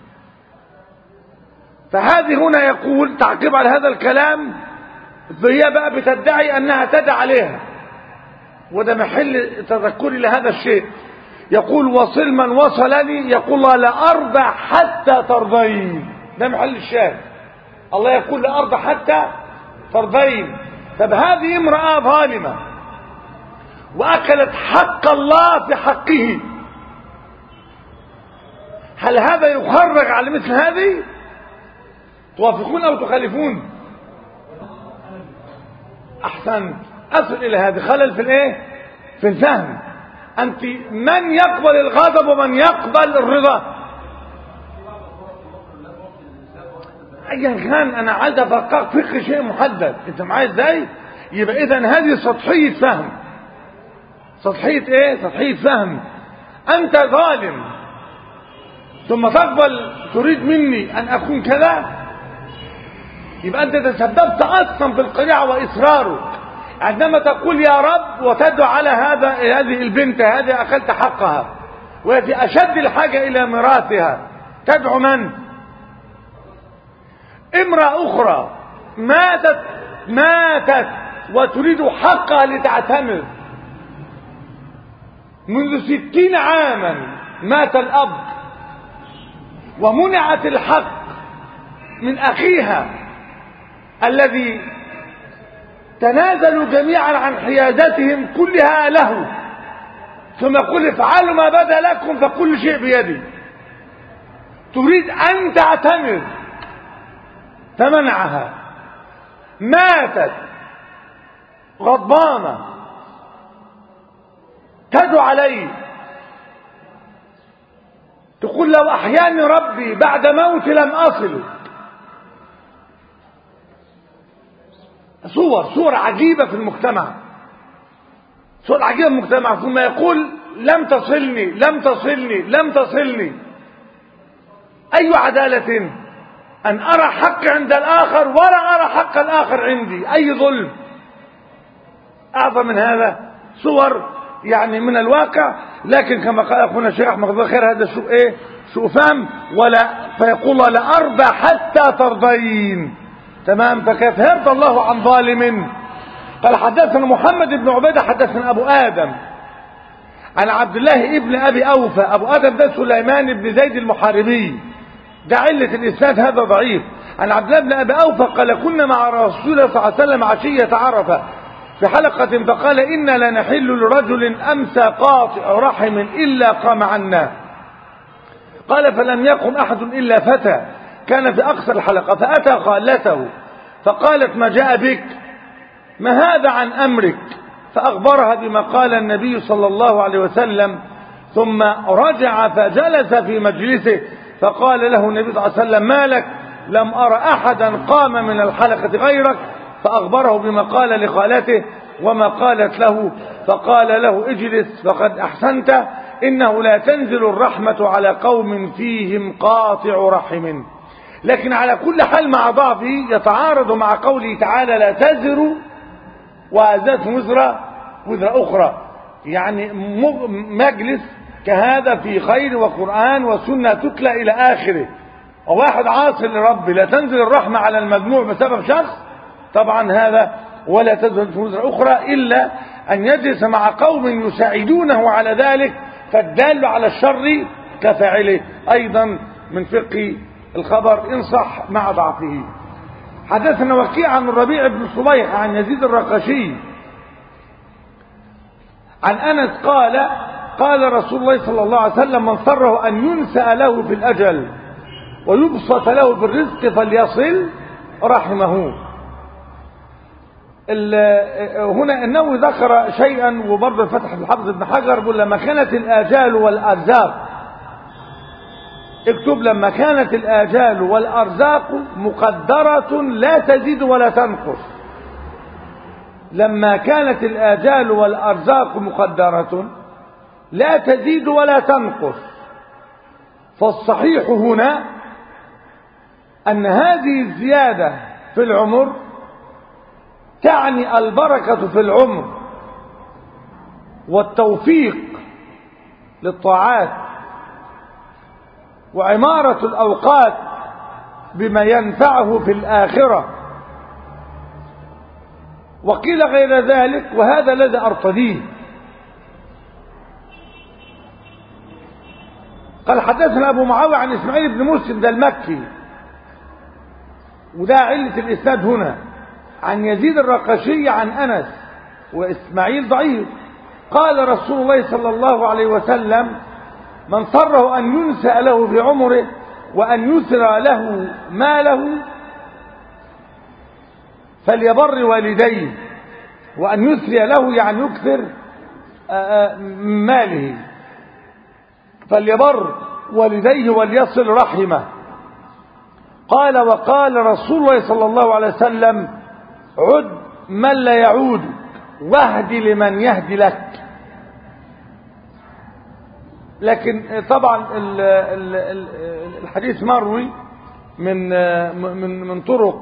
فهذه هنا يقول تعقيب على هذا الكلام فهي بقى بتدعي أنها تدعى عليها وده محل تذكري لهذا الشيء يقول وصل من وصلني يقول الله لا أرضى حتى ترضين ده محل الشاهد الله يقول لا أرضى حتى ترضين طب هذه امرأة ظالمة وأكلت حق الله في حقه هل هذا يخرج على مثل هذه توافقون أو تخالفون أحسنت أصل إلى هذا خلل في الإيه في الفهم أنت من يقبل الغضب ومن يقبل الرضا ايا كان انا عايز افقهك فقه شيء محدد انت معايا ازاي يبقى اذا هذه سطحيه فهم سطحيه ايه سطحيه فهم انت ظالم ثم تقبل تريد مني ان اكون كذا يبقى انت تسببت اصلا في القريعه واصرارك عندما تقول يا رب وتدعو على هذا هذه البنت هذه اكلت حقها وهي في اشد الحاجه الى ميراثها تدعو من امرأة أخرى ماتت ماتت وتريد حقها لتعتمر منذ ستين عاما مات الأب ومنعت الحق من أخيها الذي تنازلوا جميعا عن حيازتهم كلها له ثم يقول افعلوا ما بدا لكم فكل شيء بيدي تريد أن تعتمر فمنعها ماتت غضبانة تدعو عليه تقول لو أحياني ربي بعد موتي لم أصل صور صور عجيبة في المجتمع صور عجيبة في المجتمع ثم يقول لم تصلني لم تصلني لم تصلني أي عدالة أن أرى حق عند الآخر ولا أرى حق الآخر عندي أي ظلم أعظم من هذا صور يعني من الواقع لكن كما قال أخونا الشيخ أحمد الله خير هذا سوء إيه سوء فهم ولا فيقول الله لأربى حتى ترضين تمام فكيف يرضى الله عن ظالم قال حدثنا محمد بن عبيدة حدثنا أبو آدم عن عبد الله ابن أبي أوفى أبو آدم ده سليمان بن زيد المحاربي ده علة الإسناد هذا ضعيف عن عبد الله بن أبي أوفى قال كنا مع رسول الله صلى الله عليه وسلم عشية عرفة في حلقة فقال إنا لا نحل لرجل أمسى قاطع رحم إلا قام عنا قال فلم يقم أحد إلا فتى كان في أقصى الحلقة فأتى خالته فقالت ما جاء بك ما هذا عن أمرك فأخبرها بما قال النبي صلى الله عليه وسلم ثم رجع فجلس في مجلسه فقال له النبي صلى الله عليه وسلم ما لك لم أرى أحدا قام من الحلقة غيرك فأخبره بما قال لخالته وما قالت له فقال له اجلس فقد أحسنت إنه لا تنزل الرحمة على قوم فيهم قاطع رحم لكن على كل حال مع ضعفه يتعارض مع قوله تعالى لا تزر وازات وزر وزر أخرى يعني مجلس كهذا في خير وقرآن وسنة تتلى إلى آخره وواحد عاصي لرب لا تنزل الرحمة على المجموع بسبب شخص طبعا هذا ولا تنزل في وزر أخرى إلا أن يجلس مع قوم يساعدونه على ذلك فالدال على الشر كفاعله أيضا من فقه الخبر إن صح مع ضعفه حدثنا وكيع عن الربيع بن صبيح عن يزيد الرقشي عن أنس قال قال رسول الله صلى الله عليه وسلم من سره أن ينسأ له في الأجل ويبسط له في الرزق فليصل رحمه هنا النووي ذكر شيئا وبرضه فتح الحافظ ابن حجر بيقول لما كانت الآجال والأرزاق اكتب لما كانت الآجال والأرزاق مقدرة لا تزيد ولا تنقص لما كانت الآجال والأرزاق مقدرة لا تزيد ولا تنقص فالصحيح هنا أن هذه الزيادة في العمر تعني البركة في العمر والتوفيق للطاعات وعمارة الأوقات بما ينفعه في الآخرة وقيل غير ذلك وهذا الذي أرتديه قال حدثنا أبو معاوية عن إسماعيل بن مسلم ده المكي وده علة الإسناد هنا عن يزيد الرقشي عن أنس وإسماعيل ضعيف قال رسول الله صلى الله عليه وسلم من سره أن ينسأ له في عمره وأن يسرى له ماله فليبر والديه وأن يسري له يعني يكثر ماله فليبر والديه وليصل رحمه قال وقال رسول الله صلى الله عليه وسلم عد من لا يعود واهد لمن يهدي لك لكن طبعا الحديث مروي من من من طرق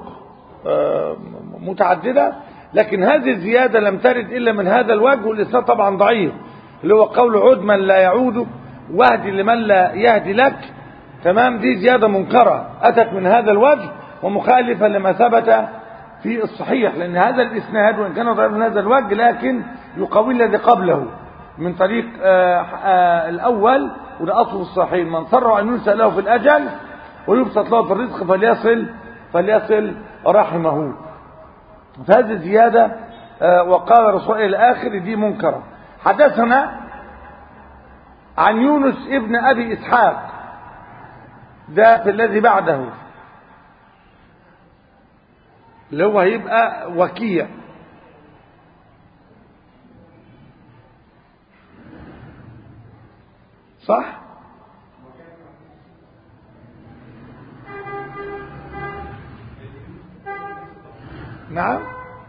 متعدده لكن هذه الزياده لم ترد الا من هذا الوجه والاسناد طبعا ضعيف اللي هو قول عد من لا يعود واهدي لمن لا يهدي لك تمام دي زياده منكره اتت من هذا الوجه ومخالفه لما ثبت في الصحيح لان هذا الاسناد وان كان ضعيف من هذا الوجه لكن يقوي الذي قبله من طريق آآ آآ الأول وده أصل الصحيح من سر أن ينسى له في الأجل ويبسط له في الرزق فليصل فليصل رحمه فهذه الزيادة وقال رسول الله الآخر دي منكرة حدثنا عن يونس ابن أبي إسحاق ده في الذي بعده اللي هو هيبقى وكيع صح نعم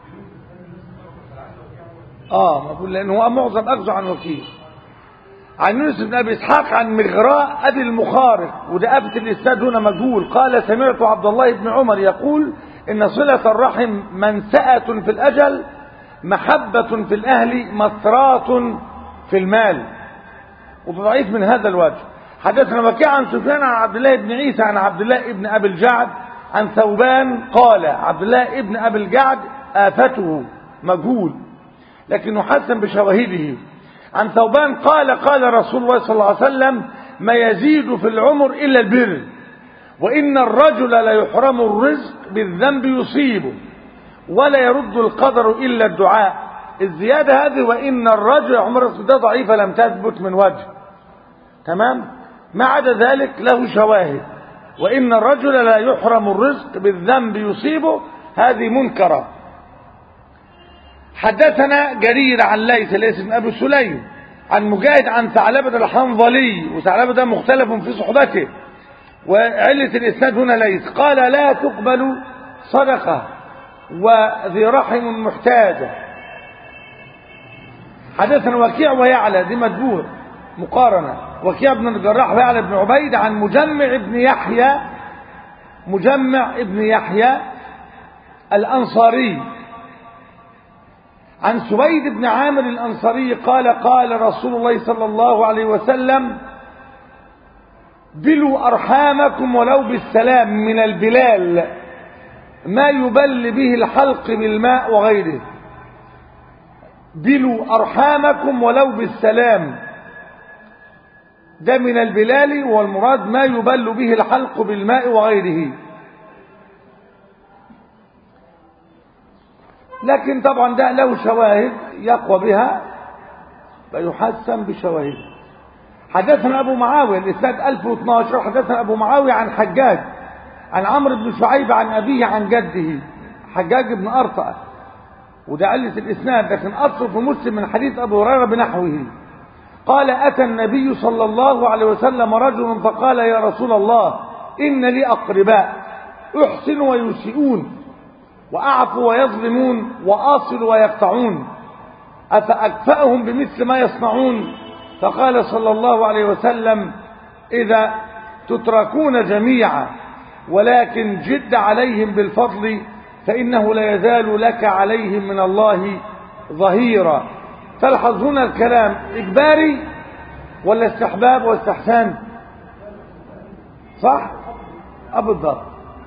اه ما بقول لان هو معظم اخذه عن وكيل عن يونس بن ابي اسحاق عن مغراء ابي المخارق وده ابت الاسناد هنا مجهول قال سمعت عبد الله بن عمر يقول ان صله الرحم منساه في الاجل محبه في الاهل مسراه في المال وضعيف من هذا الوجه حدثنا وكيع عن سفيان عن عبد الله بن عيسى عن عبد الله بن ابي الجعد عن ثوبان قال عبد الله بن ابي الجعد آفته مجهول لكنه حسن بشواهده عن ثوبان قال قال رسول الله صلى الله عليه وسلم ما يزيد في العمر إلا البر وإن الرجل لا يحرم الرزق بالذنب يصيبه ولا يرد القدر إلا الدعاء الزيادة هذه وإن الرجل عمر ده ضعيفة لم تثبت من وجه تمام ما عدا ذلك له شواهد وإن الرجل لا يحرم الرزق بالذنب يصيبه هذه منكرة حدثنا جرير عن ليث ليث بن أبي سليم عن مجاهد عن ثعلبة الحنظلي وثعلبة ده مختلف في صحبته وعلة الإسناد هنا ليث قال لا تقبل صدقة وذي رحم محتاجة حدثنا وكيع ويعلى دي مدبور مقارنة وكيع بن الجراح ويعلى بن عبيد عن مجمع بن يحيى مجمع ابن يحيى الأنصاري عن سويد بن عامر الأنصاري قال قال رسول الله صلى الله عليه وسلم بلوا أرحامكم ولو بالسلام من البلال ما يبل به الحلق بالماء وغيره بلوا أرحامكم ولو بالسلام ده من البلال والمراد ما يبل به الحلق بالماء وغيره لكن طبعا ده له شواهد يقوى بها فيحسن بشواهد حدثنا أبو معاوية الإسناد 1012 حدثنا أبو معاوية عن حجاج عن عمرو بن شعيب عن أبيه عن جده حجاج بن أرطأ وده علة الإسناد لكن أصل في مسلم من حديث أبو هريرة بنحوه قال أتى النبي صلى الله عليه وسلم رجل فقال يا رسول الله إن لي أقرباء أحسن ويسيئون وأعفو ويظلمون وأصل ويقطعون أفأكفأهم بمثل ما يصنعون فقال صلى الله عليه وسلم إذا تتركون جميعا ولكن جد عليهم بالفضل فإنه لا يزال لك عليهم من الله ظهيرا تلحظ هنا الكلام إجباري ولا استحباب واستحسان صح أبو الضبط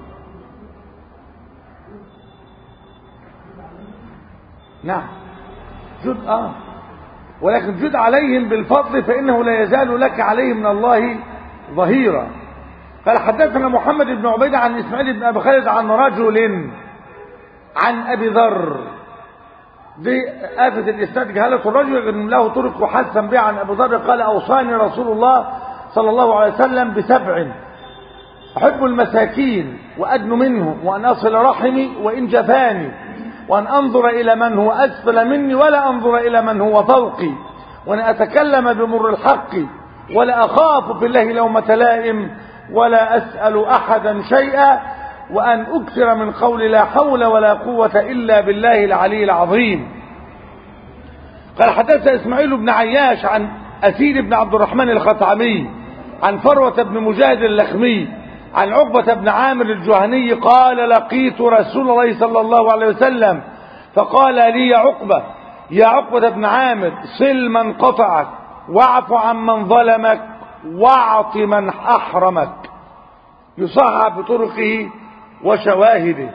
نعم جد آه ولكن جد عليهم بالفضل فإنه لا يزال لك عليهم من الله ظهيرا قال حدثنا محمد بن عبيدة عن إسماعيل بن أبي خالد عن رجل عن أبي ذر دي آفة الإسناد جهالة الرجل إن له طرق وحسن به عن أبي ذر قال أوصاني رسول الله صلى الله عليه وسلم بسبع أحب المساكين وأدن منهم وأن أصل رحمي وإن جفاني وأن أنظر إلى من هو أسفل مني ولا أنظر إلى من هو فوقي وأن أتكلم بمر الحق ولا أخاف في الله لومة لائم ولا أسأل أحدا شيئا وأن أكثر من قول لا حول ولا قوة إلا بالله العلي العظيم قال حدث إسماعيل بن عياش عن أسيد بن عبد الرحمن الخطعمي عن فروة بن مجاهد اللخمي عن عقبة بن عامر الجهني قال لقيت رسول الله صلى الله عليه وسلم فقال لي يا عقبة يا عقبة بن عامر صل من قطعك واعف عن من ظلمك واعط من أحرمك يصحح بطرقه وشواهده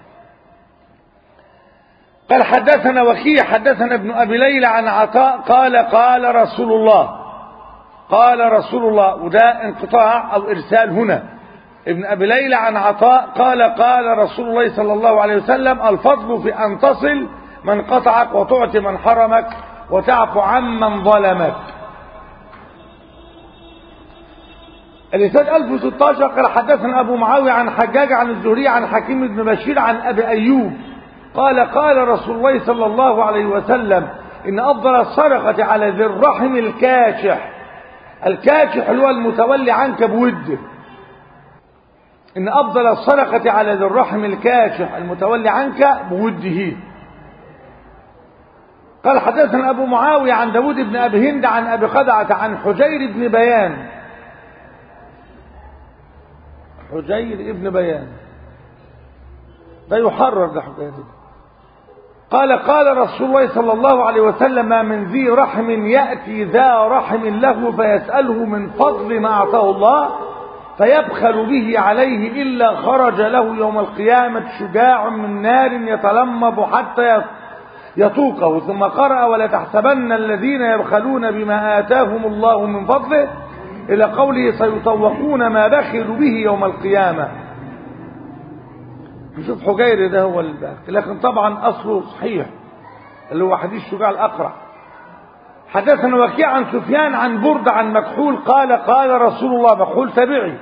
قال حدثنا وكيع حدثنا ابن أبي ليلى عن عطاء قال قال رسول الله قال رسول الله وده انقطاع أو إرسال هنا ابن أبي ليلى عن عطاء قال قال رسول الله صلى الله عليه وسلم الفضل في أن تصل من قطعك وتعطي من حرمك وتعفو عمن ظلمك الإسناد 1016 قال حدثنا أبو معاوية عن حجاج عن الزهري عن حكيم بن بشير عن أبي أيوب قال قال رسول الله صلى الله عليه وسلم إن أفضل الصدقة على ذي الرحم الكاشح الكاشح اللي هو المتولي عنك بوده إن أفضل الصدقة على ذي الرحم الكاشح المتولي عنك بوده قال حدثنا أبو معاوية عن داود بن أبي هند عن أبي خدعة عن حجير بن بيان حجير ابن بيان ده يحرر ده حجير قال قال رسول الله صلى الله عليه وسلم ما من ذي رحم يأتي ذا رحم له فيسأله من فضل ما أعطاه الله فيبخل به عليه إلا خرج له يوم القيامة شجاع من نار يتلمض حتى يطوقه ثم قرأ ولا تحسبن الذين يبخلون بما آتاهم الله من فضله إلى قوله سيطوقون ما بخلوا به يوم القيامة نشوف حجير ده هو الباقي لكن طبعا أصله صحيح اللي هو حديث شجاع الأقرع حدثنا وكيع عن سفيان عن برد عن مكحول قال قال رسول الله مكحول تبعي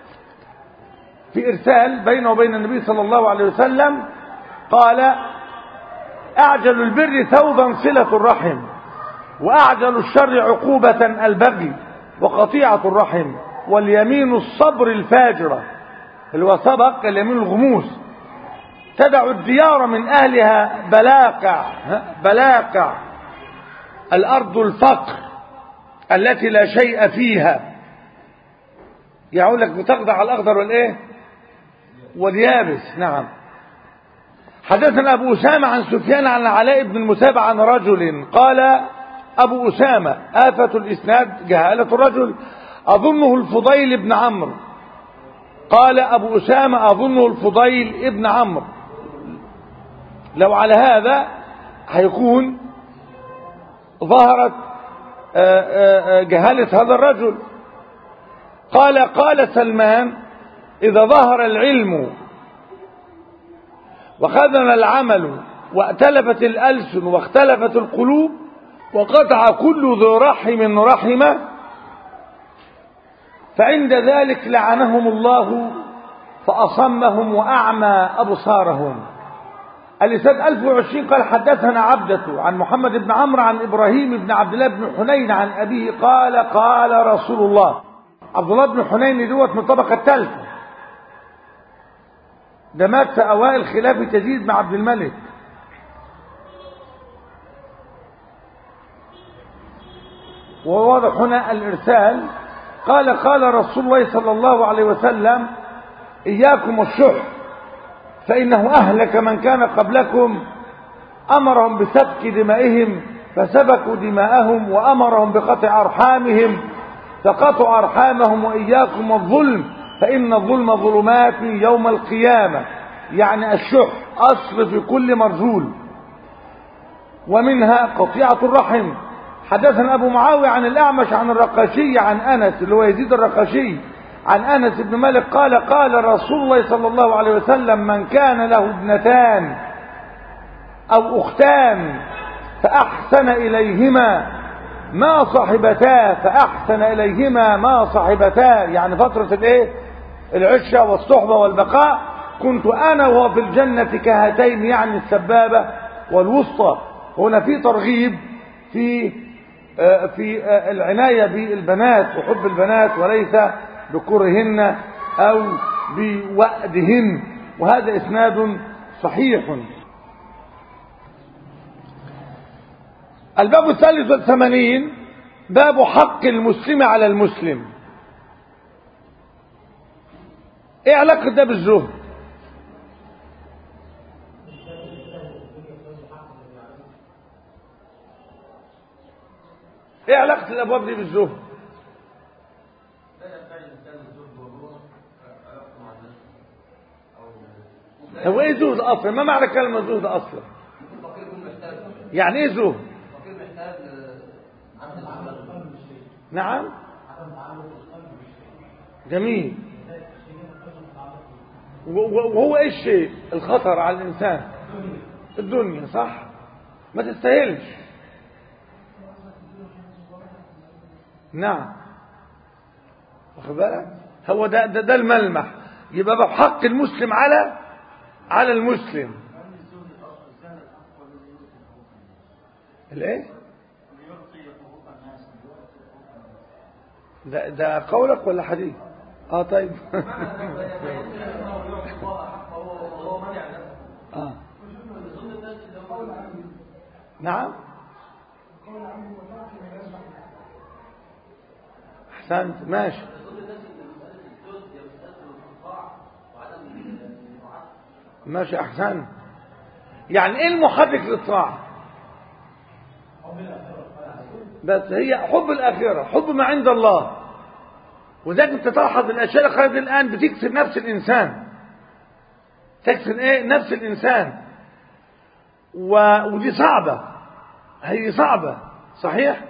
في إرسال بينه وبين النبي صلى الله عليه وسلم قال أعجل البر ثوبا صلة الرحم وأعجل الشر عقوبة البغي وقطيعة الرحم واليمين الصبر الفاجرة اللي هو سبق اليمين الغموس تدع الديار من أهلها بلاقع بلاقع الأرض الفقر التي لا شيء فيها يقول لك بتقضع الأخضر والإيه واليابس نعم حدثنا أبو أسامة عن سفيان عن علاء بن المساب عن رجل قال أبو أسامة آفة الإسناد جهالة الرجل أظنه الفضيل بن عمرو قال أبو أسامة أظنه الفضيل ابن عمرو لو على هذا هيكون ظهرت جهالة هذا الرجل قال قال سلمان إذا ظهر العلم وخذنا العمل واتلفت الألسن واختلفت القلوب وقطع كل ذو رحم رحمه فعند ذلك لعنهم الله فأصمهم وأعمى أبصارهم الإسناد 1020 قال حدثنا عبدة عن محمد بن عمرو عن إبراهيم بن عبد الله بن حنين عن أبيه قال قال رسول الله عبد الله بن حنين دوت من الطبقة الثالثة ده مات في أوائل خلافة يزيد بن عبد الملك وواضح هنا الإرسال قال قال رسول الله صلى الله عليه وسلم إياكم الشح فإنه أهلك من كان قبلكم أمرهم بسفك دمائهم فسبكوا دماءهم وأمرهم بقطع أرحامهم فقطعوا أرحامهم وإياكم الظلم فإن الظلم ظلمات يوم القيامة يعني الشح أصل في كل مرجول ومنها قطيعة الرحم حدثنا أبو معاوية عن الأعمش عن الرقاشي عن أنس اللي هو يزيد الرقاشي عن أنس بن مالك قال قال رسول الله صلى الله عليه وسلم من كان له ابنتان أو أختان فأحسن إليهما ما صحبتا فأحسن إليهما ما صحبتا يعني فترة الإيه العشة والصحبة والبقاء كنت أنا وهو في الجنة كهاتين يعني السبابة والوسطى هنا في ترغيب في في العناية بالبنات وحب البنات وليس بكرهن أو بوأدهن وهذا إسناد صحيح الباب الثالث والثمانين باب حق المسلم على المسلم ايه علاقة ده بالزهد ايه علاقة الابواب دي بالزهد هو ايه زهد اصلا ما معنى كلمة زهد اصلا يعني ايه زهد نعم جميل وهو ايه الشيء الخطر على الانسان الدنيا صح ما تستاهلش نعم واخد بالك هو ده, ده ده الملمح يبقى بحق المسلم على على المسلم الايه ده ده قولك ولا حديث اه طيب آه. نعم احسنت ماشي ماشي احسنت يعني ايه المحرك للطاعه بس هي حب الآخرة حب ما عند الله وذلك انت تلاحظ الأشياء اللي خرجت الآن بتكسر نفس الإنسان تكسر إيه نفس الإنسان و... ودي صعبة هي صعبة صحيح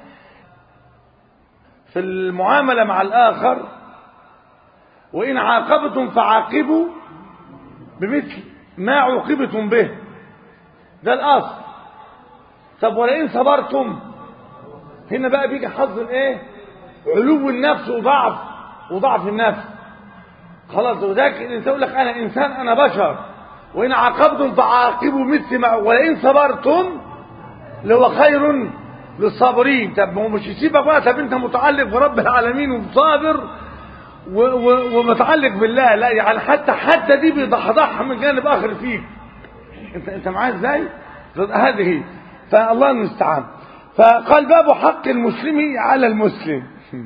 في المعاملة مع الآخر وإن عاقبتم فعاقبوا بمثل ما عوقبتم به ده الأصل طب ولئن صبرتم هنا بقى بيجي حظ الايه علو النفس وضعف وضعف النفس خلاص وذاك الانسان يقول لك انا انسان انا بشر وان عاقبتم فعاقبوا مثل ما ولئن صبرتم لهو خير للصابرين طب ما هو مش يسيبك بقى طب انت متعلق برب العالمين وصابر و و ومتعلق بالله لا يعني حتى حتى دي بيضحضحها من جانب اخر فيك انت انت معايا ازاي هذه فالله المستعان فقال باب حق المسلم على المسلم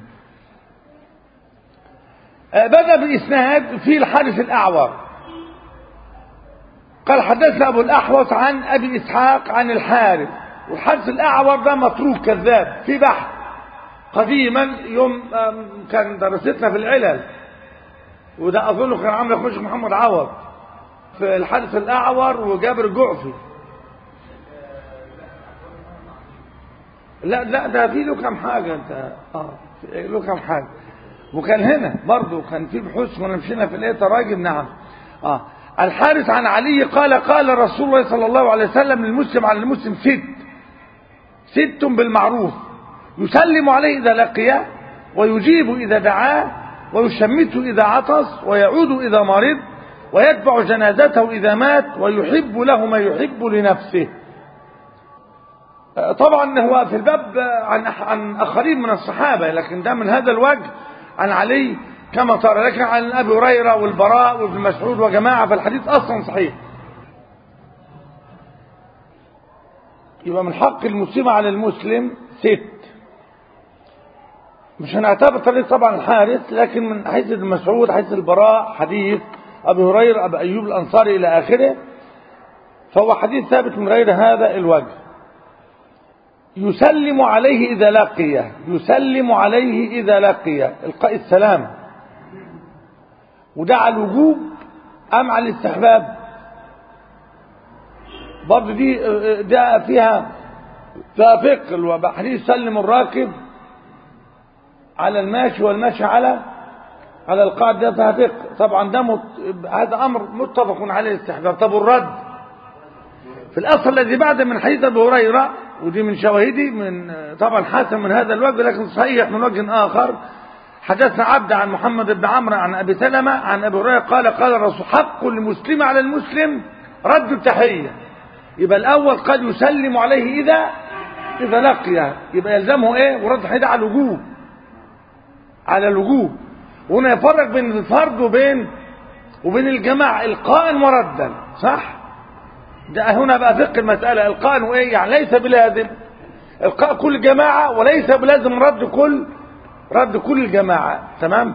بدأ بإسناد في الحارث الأعور قال حدثنا أبو الأحوص عن أبي إسحاق عن الحارث والحارث الأعور ده متروك كذاب في بحث قديما يوم كان درستنا في العلل وده أظنه كان عامل أخوش محمد عوض في الحارث الأعور وجابر جعفي لا لا ده في له كام حاجة انت اه له كام حاجة وكان هنا برضه كان في بحوث كنا مشينا في الايه تراجم نعم اه الحارث عن علي قال قال رسول الله صلى الله عليه وسلم للمسلم على المسلم ست ست بالمعروف يسلم عليه إذا لقيه ويجيب إذا دعاه ويشمته إذا عطس ويعود إذا مرض ويتبع جنازته إذا مات ويحب له ما يحب لنفسه طبعا هو في الباب عن عن اخرين من الصحابه لكن ده من هذا الوجه عن علي كما ترى لكن عن ابي هريره والبراء وابن مسعود وجماعه فالحديث اصلا صحيح يبقى من حق المسلم على المسلم ست مش هنعتبر طريق طبعا الحارث لكن من حيث ابن مسعود حيث البراء حديث ابي هريره ابي ايوب الانصاري الى اخره فهو حديث ثابت من غير هذا الوجه يسلم عليه إذا لقيه يسلم عليه إذا لقيه إلقاء السلام وده على الوجوب أم على الاستحباب برضه دي ده فيها ففقل وحديث سلم الراكب على الماشي والماشي على على القاعد ده ففقه طبعا ده مت... هذا امر متفق عليه الاستحباب طب الرد في الاصل الذي بعد من حديث ابي هريره ودي من شواهدي من طبعا حسن من هذا الوجه لكن صحيح من وجه اخر حدثنا عبد عن محمد بن عمرو عن ابي سلمه عن ابي هريره قال قال الرسول حق المسلم على المسلم رد التحيه يبقى الاول قد يسلم عليه اذا اذا لقيه يبقى يلزمه ايه ورد التحيه على الوجوب على الوجوب وهنا يفرق بين الفرد وبين وبين الجماعة القاء وردا صح ده هنا بقى فقه المسألة القاء وايه يعني ليس بلازم القاء كل جماعة وليس بلازم رد كل رد كل الجماعة تمام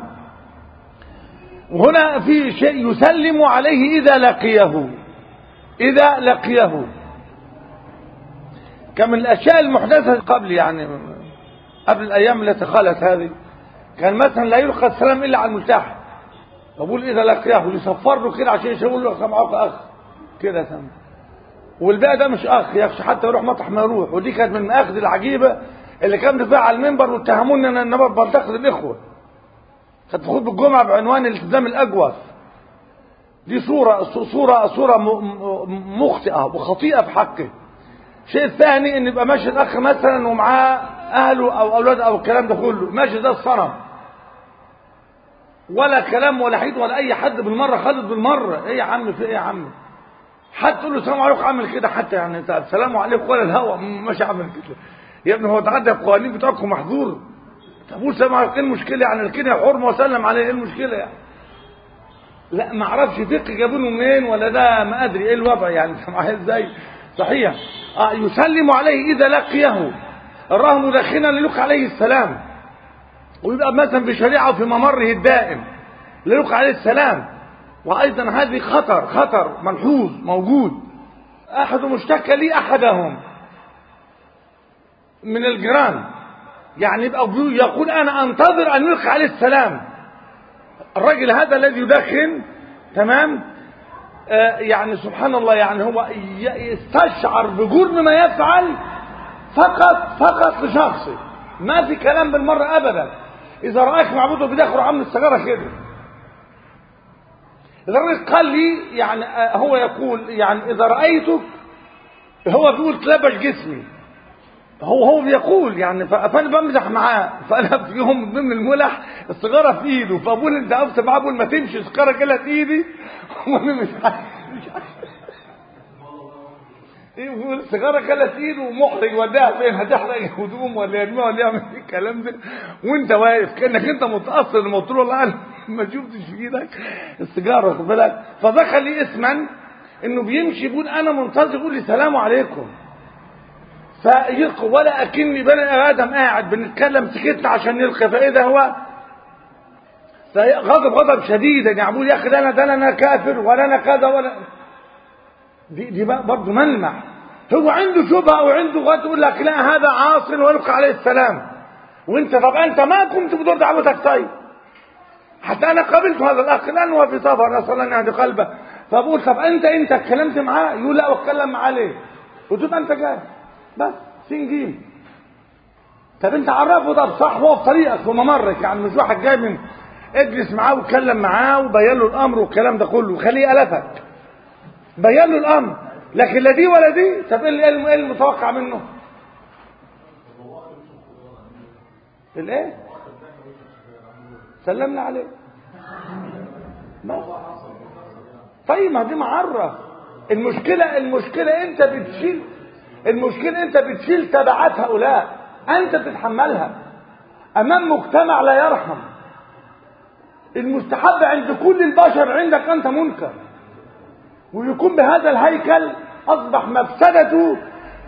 وهنا في شيء يسلم عليه إذا لقيه إذا لقيه كم من الأشياء المحدثة قبل يعني قبل الأيام التي خلت هذه كان مثلا لا يلقى السلام الا على الملتحي بقول اذا لقياه يصفر له كده عشان يقول له سامعك اخ كده سامع والباقي ده مش اخ يخشى حتى يروح مطرح ما يروح ودي كانت من المآخذ العجيبه اللي كان بيطلع على المنبر واتهموني ان انا بنتقد الاخوه كانت في خطبه الجمعه بعنوان الالتزام الاجوف دي صوره صوره صوره مخطئه وخطيئه في حقه الشيء الثاني ان يبقى ماشي الاخ مثلا ومعاه اهله او اولاده او الكلام ده كله ماشي ده الصنم ولا كلام ولا حيط ولا اي حد بالمره خالد بالمره ايه يا عم في ايه يا عم حتى تقول له السلام عليكم عامل كده حتى يعني انت السلام عليكم ولا الهوى مش عامل كده يا ابني هو تعدى القوانين بتاعكم محظور تقول السلام عليكم ايه المشكله يعني الكده حرمه وسلم عليه ايه المشكله يعني لا ما اعرفش فقه جابونه منين ولا ده ما ادري ايه الوضع يعني انت معايا ازاي صحيح آه يسلم عليه اذا لقيه راه مدخنا للوك عليه السلام ويبقى مثلا في شريعه وفي ممره الدائم للوك عليه السلام وايضا هذه خطر خطر ملحوظ موجود احد مشتكى لي احدهم من الجيران يعني يبقى يقول انا انتظر ان يلقى عليه السلام الرجل هذا الذي يدخن تمام آه يعني سبحان الله يعني هو يستشعر بجرم ما يفعل فقط فقط لشخصه ما في كلام بالمرة أبدا إذا رأيك معبوده بداخل عم السجارة كده لدرجة قال لي يعني آه هو يقول يعني إذا رأيتك هو بيقول تلبش جسمي هو هو بيقول يعني فانا بمزح معاه فانا في يوم من ضمن الملح السيجاره في ايده فابوه انت قفت معاه بقول ما تمشي السيجاره كده في ايدي وانا مش عارف مش عارف يقول السيجاره كده في ايده ومحرج وداها فين هتحرق هدوم ولا يرميها ولا يعمل الكلام ده وانت واقف كانك انت متاثر لما قلت له والله انا ما شفتش في ايدك السيجاره واخد بالك فدخل لي اسما انه بيمشي يقول انا منتظر يقول لي سلام عليكم فيلقى ولا اكني بني ادم قاعد بنتكلم سكتنا عشان نلقى فاذا هو غضب غضب شديدا يعني بيقول يا اخي ده انا ده انا كافر ولا انا كذا ولا دي دي برضه ملمح هو عنده شبهه او عنده غد يقول لك لا هذا عاص ويلقى عليه السلام وانت طب انت ما كنت بدور دعوتك طيب حتى انا قابلت هذا الاخ لانه هو في سفر نسال الله ان يهدي قلبه فبقول طب انت انت اتكلمت معاه يقول لا اتكلم معاه ليه؟ قلت له انت جاي بس سين جيم طب انت عرفه ده صح هو في طريقك في ممرك يعني مش واحد جاي من اجلس معاه واتكلم معاه وبين له الامر والكلام ده كله وخليه الفك بين له الامر لكن لا دي ولا دي طب ايه المتوقع منه؟ الايه؟ سلمنا عليه بس طيب ما دي معرف المشكله المشكله انت بتشيل المشكلة انت بتشيل تبعات هؤلاء انت بتتحملها امام مجتمع لا يرحم المستحب عند كل البشر عندك انت منكر ويكون بهذا الهيكل اصبح مفسدته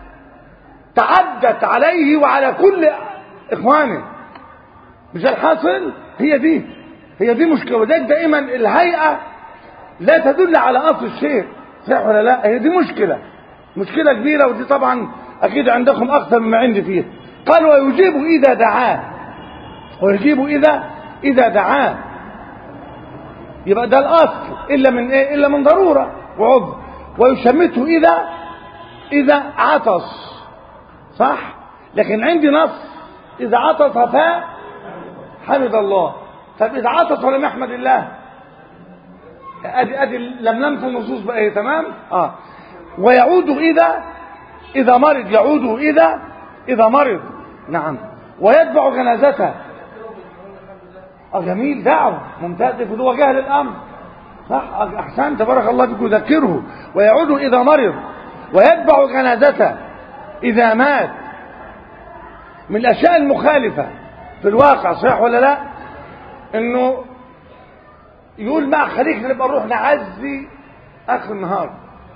تعدت عليه وعلى كل اخوانه مش الحاصل هي دي هي دي مشكلة وذلك دائما الهيئة لا تدل على اصل الشيء صح ولا لا هي دي مشكله مشكلة كبيرة ودي طبعا أكيد عندكم أكثر مما عندي فيها قال ويجيب إذا دعاه ويجيب إذا إذا دعاه يبقى ده الأصل إلا من إيه إلا من ضرورة وعذر ويشمته إذا إذا عطس صح لكن عندي نص اذا عطس فا حمد الله طب اذا عطس ولم يحمد الله ادي ادي لملمت النصوص بقى ايه تمام اه ويعود اذا اذا مرض يعود اذا اذا مرض نعم ويتبع جنازته اه جميل دعوه ممتاز هو جهل الامر صح احسنت بارك الله فيك يذكره ويعود اذا مرض ويتبع جنازته اذا مات من الاشياء المخالفه في الواقع صحيح ولا لا انه يقول مع خليك نبقى نروح نعزي اخر النهار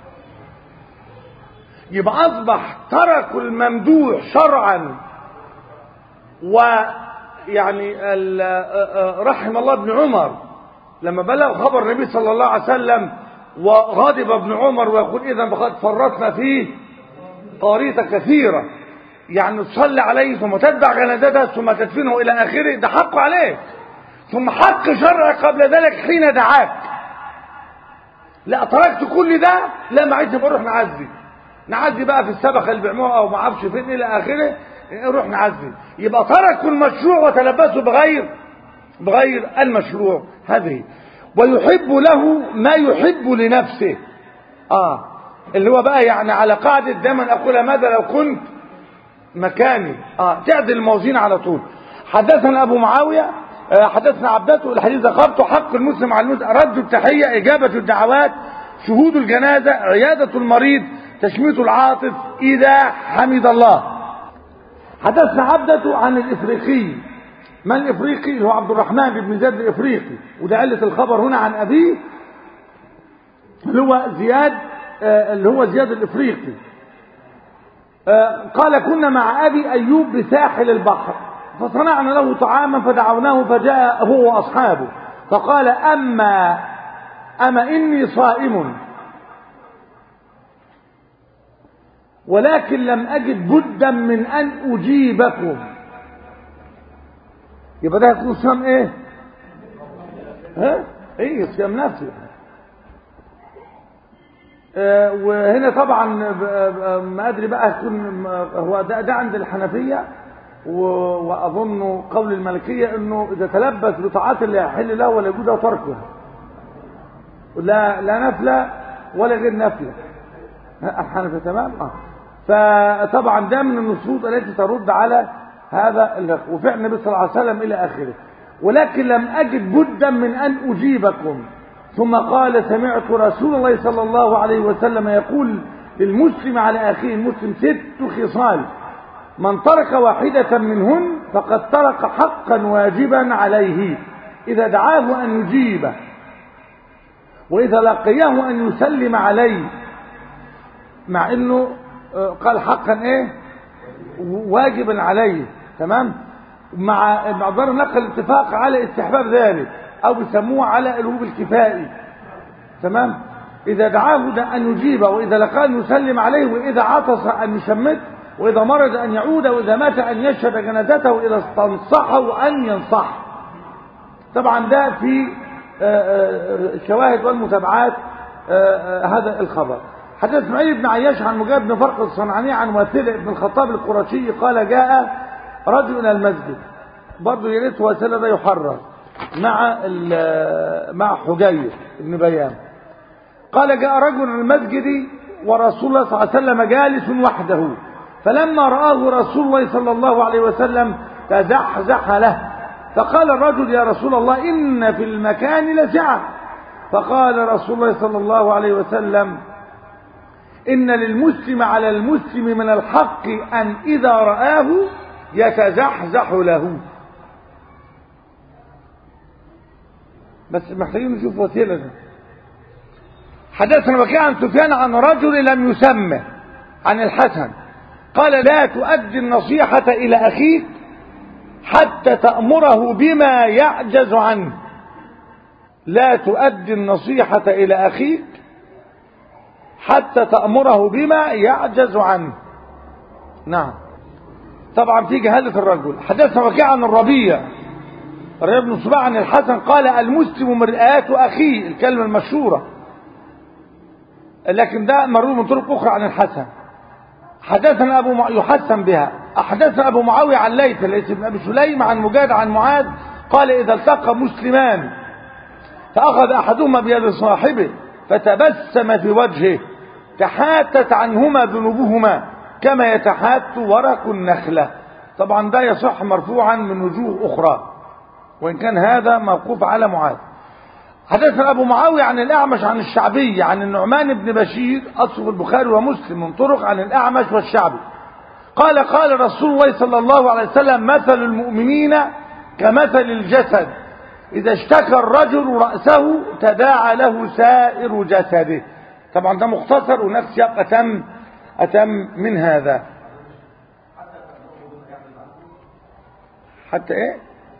يبقى اصبح تركوا الممدوح شرعا ويعني رحم الله ابن عمر لما بلغ خبر النبي صلى الله عليه وسلم وغضب ابن عمر ويقول اذا فقد فرطنا فيه قاريطه كثيره يعني تصلي عليه ثم تتبع جنازته ثم تدفنه الى اخره ده حقه عليك ثم حق شرعي قبل ذلك حين دعاك لا تركت كل ده لا ما عايز نروح نعزي نعزي بقى في السبخه اللي بيعملوها او ما اعرفش فين الى اخره نروح نعزي يبقى تركوا المشروع وتلبسوا بغير بغير المشروع هذه ويحب له ما يحب لنفسه اه اللي هو بقى يعني على قاعدة دايما اقولها ماذا لو كنت مكاني اه تعدل الموازين على طول حدثنا ابو معاوية آه حدثنا عبدته الحديث ذكرته حق المسلم على المسلم رد التحية اجابة الدعوات شهود الجنازة عيادة المريض تشميت العاطف اذا حمد الله حدثنا عبدته عن الافريقي من الافريقي اللي هو عبد الرحمن بن زيد الافريقي وده علة الخبر هنا عن ابيه اللي هو زياد آه اللي هو زياد الافريقي آه قال كنا مع ابي ايوب بساحل البحر فصنعنا له طعاما فدعوناه فجاء هو واصحابه فقال اما اما اني صائم ولكن لم اجد بدا من ان اجيبكم يبقى ده هيكون صيام ايه ها ايه صيام نفسي آه وهنا طبعا ما ادري بقى هتكون هو ده, ده عند الحنفيه واظن قول المالكيه انه اذا تلبس بطاعات لا يحل له ولا يجوز تركها لا لا نفله ولا غير نفله الحنفيه تمام اه فطبعا ده من النصوص التي ترد على هذا وفعل النبي صلى الله عليه وسلم الى اخره ولكن لم اجد بدا من ان اجيبكم ثم قال سمعت رسول الله صلى الله عليه وسلم يقول للمسلم على اخيه المسلم ست خصال من ترك واحدة منهن فقد ترك حقا واجبا عليه إذا دعاه أن يجيبه وإذا لقيه أن يسلم عليه مع أنه قال حقا إيه واجبا عليه تمام مع معذر نقل الاتفاق على استحباب ذلك أو بيسموه على الوجوب الكفائي تمام إذا دعاه ده أن يجيبه وإذا لقاه أن يسلم عليه وإذا عطس أن يشمته وإذا مرض أن يعود وإذا مات أن يشهد جنازته وإذا استنصحه أن ينصح طبعا ده في الشواهد والمتابعات هذا الخبر حدث اسماعيل بن عياش عن مجاهد بن فرق الصنعاني عن واثلة بن الخطاب القرشي قال جاء رجل إلى المسجد برضه يا ريت واثلة ده يحرر مع مع حجير بن بيان قال جاء رجل إلى المسجد ورسول الله صلى الله عليه وسلم جالس وحده فلما رآه رسول الله صلى الله عليه وسلم تزحزح له فقال الرجل يا رسول الله إن في المكان لسعة فقال رسول الله صلى الله عليه وسلم إن للمسلم على المسلم من الحق أن إذا رآه يتزحزح له بس محتاجين نشوف وسيلة ده. حدثنا وكيع عن سفيان عن رجل لم يسمى عن الحسن قال لا تؤدي النصيحة إلى أخيك حتى تأمره بما يعجز عنه لا تؤدي النصيحة إلى أخيك حتى تأمره بما يعجز عنه نعم طبعا في جهالة الرجل حدثنا وكيع عن الربيع الربيع بن صباح عن الحسن قال المسلم مرآة أخيه الكلمة المشهورة لكن ده مروي من طرق أخرى عن الحسن حدثنا أبو مع... يحسن بها حدثنا أبو معاوية عن ليث ليث بن أبي سليم عن مجاد عن معاذ قال إذا التقى مسلمان فأخذ أحدهما بيد صاحبه فتبسم في وجهه تحاتت عنهما ذنوبهما كما يتحات ورق النخلة طبعا ده يصح مرفوعا من وجوه أخرى وإن كان هذا موقوف على معاذ حدثنا أبو معاوية عن الأعمش عن الشعبي عن النعمان بن بشير أصف البخاري ومسلم من طرق عن الأعمش والشعبي قال قال رسول الله صلى الله عليه وسلم مثل المؤمنين كمثل الجسد إذا اشتكى الرجل رأسه تداعى له سائر جسده طبعا ده مختصر هناك سياق أتم أتم من هذا حتى إيه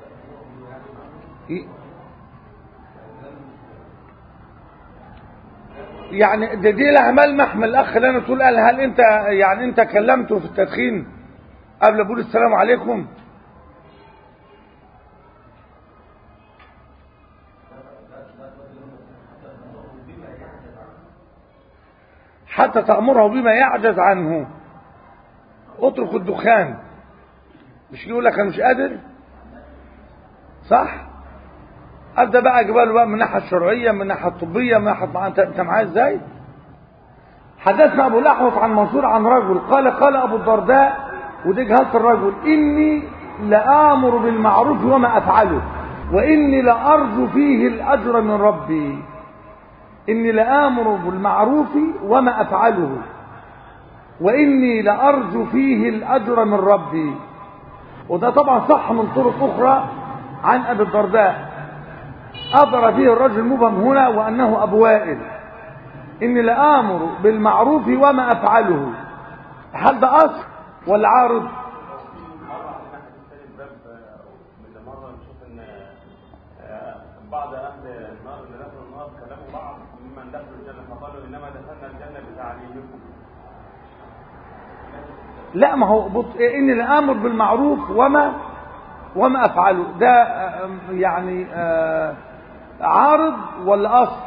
يعني ده دي لها ملمح من الاخ اللي انا تقول قال هل انت يعني انت كلمته في التدخين قبل اقول السلام عليكم حتى تأمره بما يعجز عنه اترك الدخان مش يقول لك انا مش قادر صح ابدا بقى اجيبها له بقى من الناحيه الشرعيه من الناحيه الطبيه من ناحيه انت انت معايا ازاي حدثنا ابو الاحوص عن منصور عن رجل قال قال ابو الدرداء ودي جهاز الرجل اني لامر بالمعروف وما افعله واني لارجو فيه الاجر من ربي اني لامر بالمعروف وما افعله واني لارجو فيه الاجر من ربي وده طبعا صح من طرق اخرى عن ابي الدرداء أضر فيه الرجل المبهم هنا وأنه أبو وائل إني لآمر بالمعروف وما أفعله هل ده أصل ولا عارض بعض اهل النار اللي دخلوا النار كلموا بعض ممن دخلوا الجنه فقالوا انما دخلنا الجنه بتعليمكم لا ما هو بص إني لآمر بالمعروف وما وما أفعله ده يعني آه عارض ولا أصل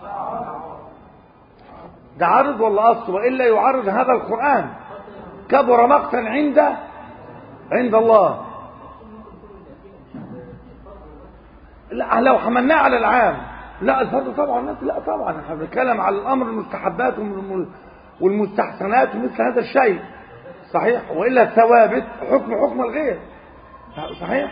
ده عارض ولا أصل وإلا يعارض هذا القرآن كبر مقتا عند عند الله لا لو حملناه على العام لا الفرض طبعا لا طبعا احنا بنتكلم على الامر المستحبات والمستحسنات ومثل هذا الشيء صحيح والا الثوابت حكم حكم الغير صحيح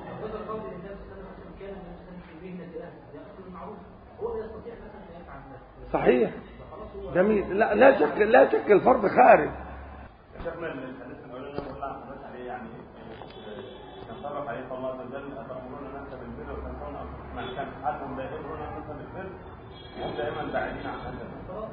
صحيح جميل لا لا شك لا شك الفرض خارج شيخنا الحديث الاولاني اللي قلنا حضرتك عليه يعني كان صرف عليه صلى الله عليه وسلم اتامرون الناس بالبر وتنسون من كان حالهم لا يامرون الناس بالبر هم دائما بعيدين عن هذا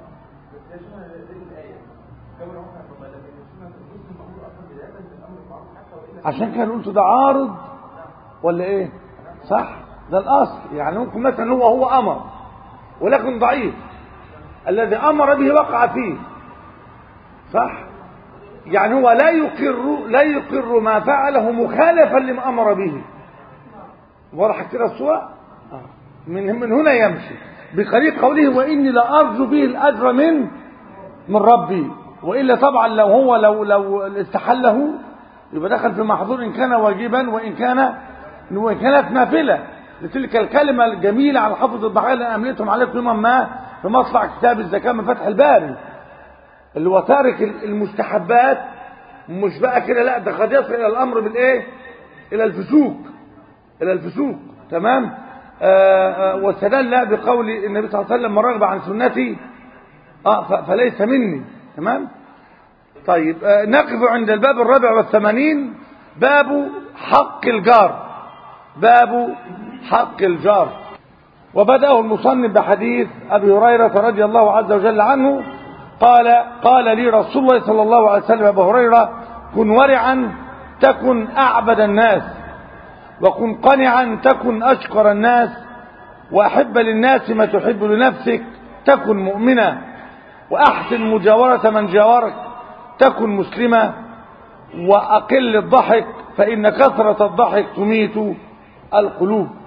عشان كده قلت ده عارض ولا ايه صح ده الاصل يعني ممكن مثلا هو هو امر ولكن ضعيف الذي امر به وقع فيه صح يعني هو لا يقر لا يقر ما فعله مخالفا لما امر به واضح كده الصوره من من هنا يمشي بقريب قوله واني لارجو به الاجر من من ربي والا طبعا لو هو لو لو استحله يبقى دخل في محظور ان كان واجبا وان كان وان كانت نافله لتلك الكلمه الجميله على حافظ الضحايا اللي امليتهم عليكم يوما ما في مصنع كتاب الزكاه من فتح الباري اللي هو تارك المستحبات مش بقى كده لا ده قد يصل الى الامر بالايه الى الفسوق الى الفسوق تمام آآ آآ واستدل بقول النبي صلى الله عليه وسلم من رغب عن سنتي اه فليس مني تمام طيب آه نقف عند الباب الرابع والثمانين باب حق الجار باب حق الجار وبدأه المصنف بحديث أبي هريرة رضي الله عز وجل عنه قال قال لي رسول الله صلى الله عليه وسلم أبو هريرة كن ورعا تكن أعبد الناس وكن قنعا تكن أشكر الناس وأحب للناس ما تحب لنفسك تكن مؤمنا وأحسن مجاورة من جاورك تكن مسلمة وأقل الضحك فإن كثرة الضحك تميت القلوب